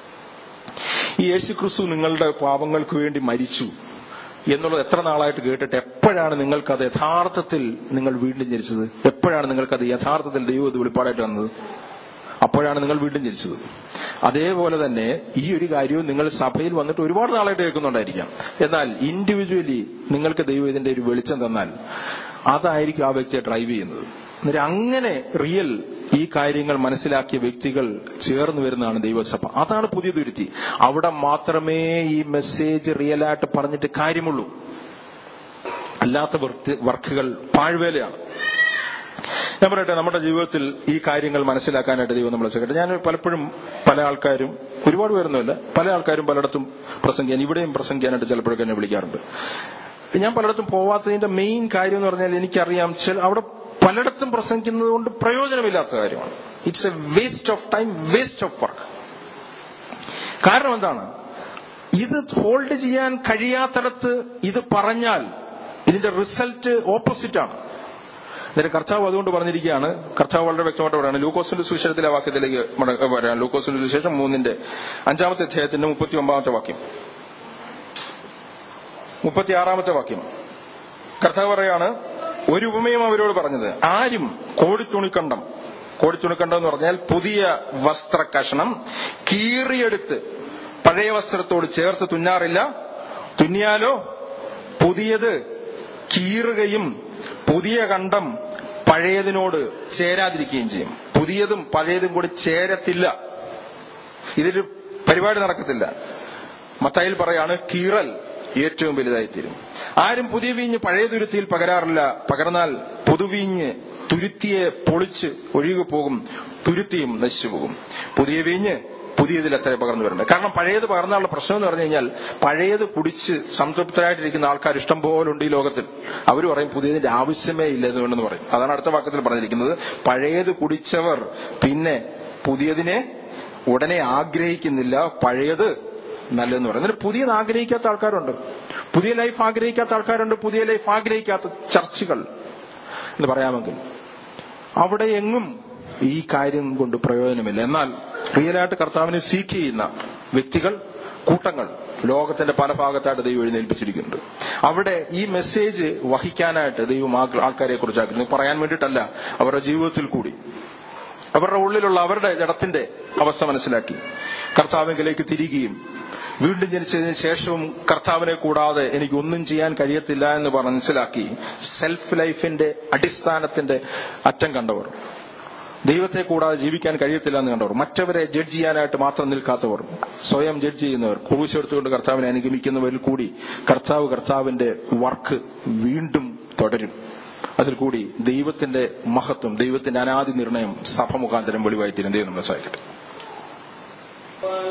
ഈ യേശു ക്രിസ്തു നിങ്ങളുടെ പാപങ്ങൾക്ക് വേണ്ടി മരിച്ചു എന്നുള്ളത് എത്ര നാളായിട്ട് കേട്ടിട്ട് എപ്പോഴാണ് നിങ്ങൾക്കത് യഥാർത്ഥത്തിൽ നിങ്ങൾ വീണ്ടും ജനിച്ചത് എപ്പോഴാണ് നിങ്ങൾക്കത് യഥാർത്ഥത്തിൽ ദൈവം ഇത് വെളിപ്പാടായിട്ട് വന്നത് അപ്പോഴാണ് നിങ്ങൾ വീണ്ടും ജനിച്ചത് അതേപോലെ തന്നെ ഈ ഒരു കാര്യവും നിങ്ങൾ സഭയിൽ വന്നിട്ട് ഒരുപാട് നാളായിട്ട് കേൾക്കുന്നുണ്ടായിരിക്കാം എന്നാൽ ഇൻഡിവിജ്വലി നിങ്ങൾക്ക് ദൈവം ഇതിന്റെ ഒരു വെളിച്ചം തന്നാൽ അതായിരിക്കും ആ വ്യക്തിയെ ഡ്രൈവ് ചെയ്യുന്നത് അന്നേരം അങ്ങനെ റിയൽ ഈ കാര്യങ്ങൾ മനസ്സിലാക്കിയ വ്യക്തികൾ ചേർന്ന് വരുന്നതാണ് ദൈവസഭ അതാണ് പുതിയ തുരുത്തി അവിടെ മാത്രമേ ഈ മെസ്സേജ് റിയലായിട്ട് പറഞ്ഞിട്ട് കാര്യമുള്ളൂ അല്ലാത്ത വർക്കുകൾ പാഴ്വേലയാണ് ഞാൻ പറയട്ടെ നമ്മുടെ ജീവിതത്തിൽ ഈ കാര്യങ്ങൾ മനസ്സിലാക്കാനായിട്ട് ദൈവം നമ്മളെ സഹായിക്കട്ടെ ഞാൻ പലപ്പോഴും പല ആൾക്കാരും ഒരുപാട് പേരൊന്നുമില്ല പല ആൾക്കാരും പലയിടത്തും പ്രസംഗിക്കാൻ ഇവിടെയും പ്രസംഗിക്കാനായിട്ട് ചിലപ്പോഴൊക്കെ എന്നെ വിളിക്കാറുണ്ട് ഞാൻ പലയിടത്തും പോവാത്തതിന്റെ മെയിൻ കാര്യം എന്ന് പറഞ്ഞാൽ എനിക്കറിയാം ചില അവിടെ പലയിടത്തും പ്രസംഗിക്കുന്നത് കൊണ്ട് പ്രയോജനമില്ലാത്ത കാര്യമാണ് it's a waste of time waste of work കാരണം എന്താണ് ഇത് ഹോൾഡ് ചെയ്യാൻ കഴിയാത്തടത്ത് ഇത് പറഞ്ഞാൽ ഇതിന്റെ റിസൾട്ട് ഓപ്പോസിറ്റ് ആണ് അന്നേരം കർത്താവ് അതുകൊണ്ട് പറഞ്ഞിരിക്കുകയാണ് കർത്താവ് വളരെ വ്യക്തമായിട്ട് പറയുന്നത് ലൂക്കോസിന്റെ സുവിശേഷത്തിലെ വാക്യത്തിലേക്ക് വരാം ലൂക്കോസിന്റെ സുവിശേഷം മൂന്നിന്റെ അഞ്ചാമത്തെ അധ്യായത്തിന്റെ മുപ്പത്തി ഒമ്പതാമത്തെ വാക്യം മുപ്പത്തിയാറാമത്തെ വാക്യം കർത്താവ് പറയാണ് ഒരു ഉപമയും അവരോട് പറഞ്ഞത് ആരും കോടിത്തുണിക്കണ്ടം കോടിത്തുണിക്കണ്ടം എന്ന് പറഞ്ഞാൽ പുതിയ വസ്ത്ര കഷണം കീറിയെടുത്ത് പഴയ വസ്ത്രത്തോട് ചേർത്ത് തുന്നാറില്ല തുന്നിയാലോ പുതിയത് കീറുകയും പുതിയ കണ്ടം പഴയതിനോട് ചേരാതിരിക്കുകയും ചെയ്യും പുതിയതും പഴയതും കൂടി ചേരത്തില്ല ഇതൊരു പരിപാടി നടക്കത്തില്ല മത്തായിൽ പറയാണ് കീറൽ ഏറ്റവും വലുതായിത്തീരും ആരും പുതിയ വീഞ്ഞ് പഴയ തുരുത്തിയിൽ പകരാറില്ല പകർന്നാൽ പുതുവീഞ്ഞ് തുരുത്തിയെ പൊളിച്ച് ഒഴുകി പോകും തുരുത്തിയും നശിച്ചു പോകും പുതിയ വീഞ്ഞ് പുതിയതിൽ അത്ര പകർന്നു വരേണ്ടത് കാരണം പഴയത് പകർന്നുള്ള പ്രശ്നം എന്ന് പറഞ്ഞു കഴിഞ്ഞാൽ പഴയത് കുടിച്ച് സംതൃപ്തരായിട്ടിരിക്കുന്ന ആൾക്കാർ ഇഷ്ടം പോലെ ഉണ്ട് ഈ ലോകത്തിൽ അവർ പറയും പുതിയതിന്റെ ആവശ്യമേ ഇല്ല എന്നുണ്ടെന്ന് പറയും അതാണ് അടുത്ത വാക്യത്തിൽ പറഞ്ഞിരിക്കുന്നത് പഴയത് കുടിച്ചവർ പിന്നെ പുതിയതിനെ ഉടനെ ആഗ്രഹിക്കുന്നില്ല പഴയത് നല്ലതെന്ന് പറയും എന്നിട്ട് പുതിയത് ആഗ്രഹിക്കാത്ത ആൾക്കാരുണ്ട് പുതിയ ലൈഫ് ആഗ്രഹിക്കാത്ത ആൾക്കാരുണ്ട് പുതിയ ലൈഫ് ആഗ്രഹിക്കാത്ത ചർച്ചുകൾ എന്ന് പറയാമെങ്കിൽ അവിടെ എങ്ങും ഈ കാര്യം കൊണ്ട് പ്രയോജനമില്ല എന്നാൽ റിയലായിട്ട് കർത്താവിനെ സീക്ക് ചെയ്യുന്ന വ്യക്തികൾ കൂട്ടങ്ങൾ ലോകത്തിന്റെ പല ഭാഗത്തായിട്ട് ദൈവം എഴുന്നേൽപ്പിച്ചിരിക്കുന്നുണ്ട് അവിടെ ഈ മെസ്സേജ് വഹിക്കാനായിട്ട് ദൈവം ആൾക്കാരെ കുറിച്ചാക്കുന്നു പറയാൻ വേണ്ടിയിട്ടല്ല അവരുടെ ജീവിതത്തിൽ കൂടി അവരുടെ ഉള്ളിലുള്ള അവരുടെ ജഡത്തിന്റെ അവസ്ഥ മനസ്സിലാക്കി കർത്താവിലേക്ക് തിരികുകയും വീണ്ടും ജനിച്ചതിന് ശേഷവും കർത്താവിനെ കൂടാതെ എനിക്ക് ഒന്നും ചെയ്യാൻ കഴിയത്തില്ല എന്ന് മനസ്സിലാക്കി സെൽഫ് ലൈഫിന്റെ അടിസ്ഥാനത്തിന്റെ അറ്റം കണ്ടവർ ദൈവത്തെ കൂടാതെ ജീവിക്കാൻ കഴിയത്തില്ല എന്ന് കണ്ടവർ മറ്റവരെ ജഡ്ജ് ചെയ്യാനായിട്ട് മാത്രം നിൽക്കാത്തവർ സ്വയം ജഡ്ജ് ചെയ്യുന്നവർ കുറിച്ചെടുത്തുകൊണ്ട് കർത്താവിനെ അനുഗമിക്കുന്നവരിൽ കൂടി കർത്താവ് കർത്താവിന്റെ വർക്ക് വീണ്ടും തുടരും അതിൽ കൂടി ദൈവത്തിന്റെ മഹത്വം ദൈവത്തിന്റെ അനാദി നിർണയം സഭ മുഖാന്തരം വെളിവായിത്തീരും ദൈവം നമ്മളെ സഹായിക്കട്ടെ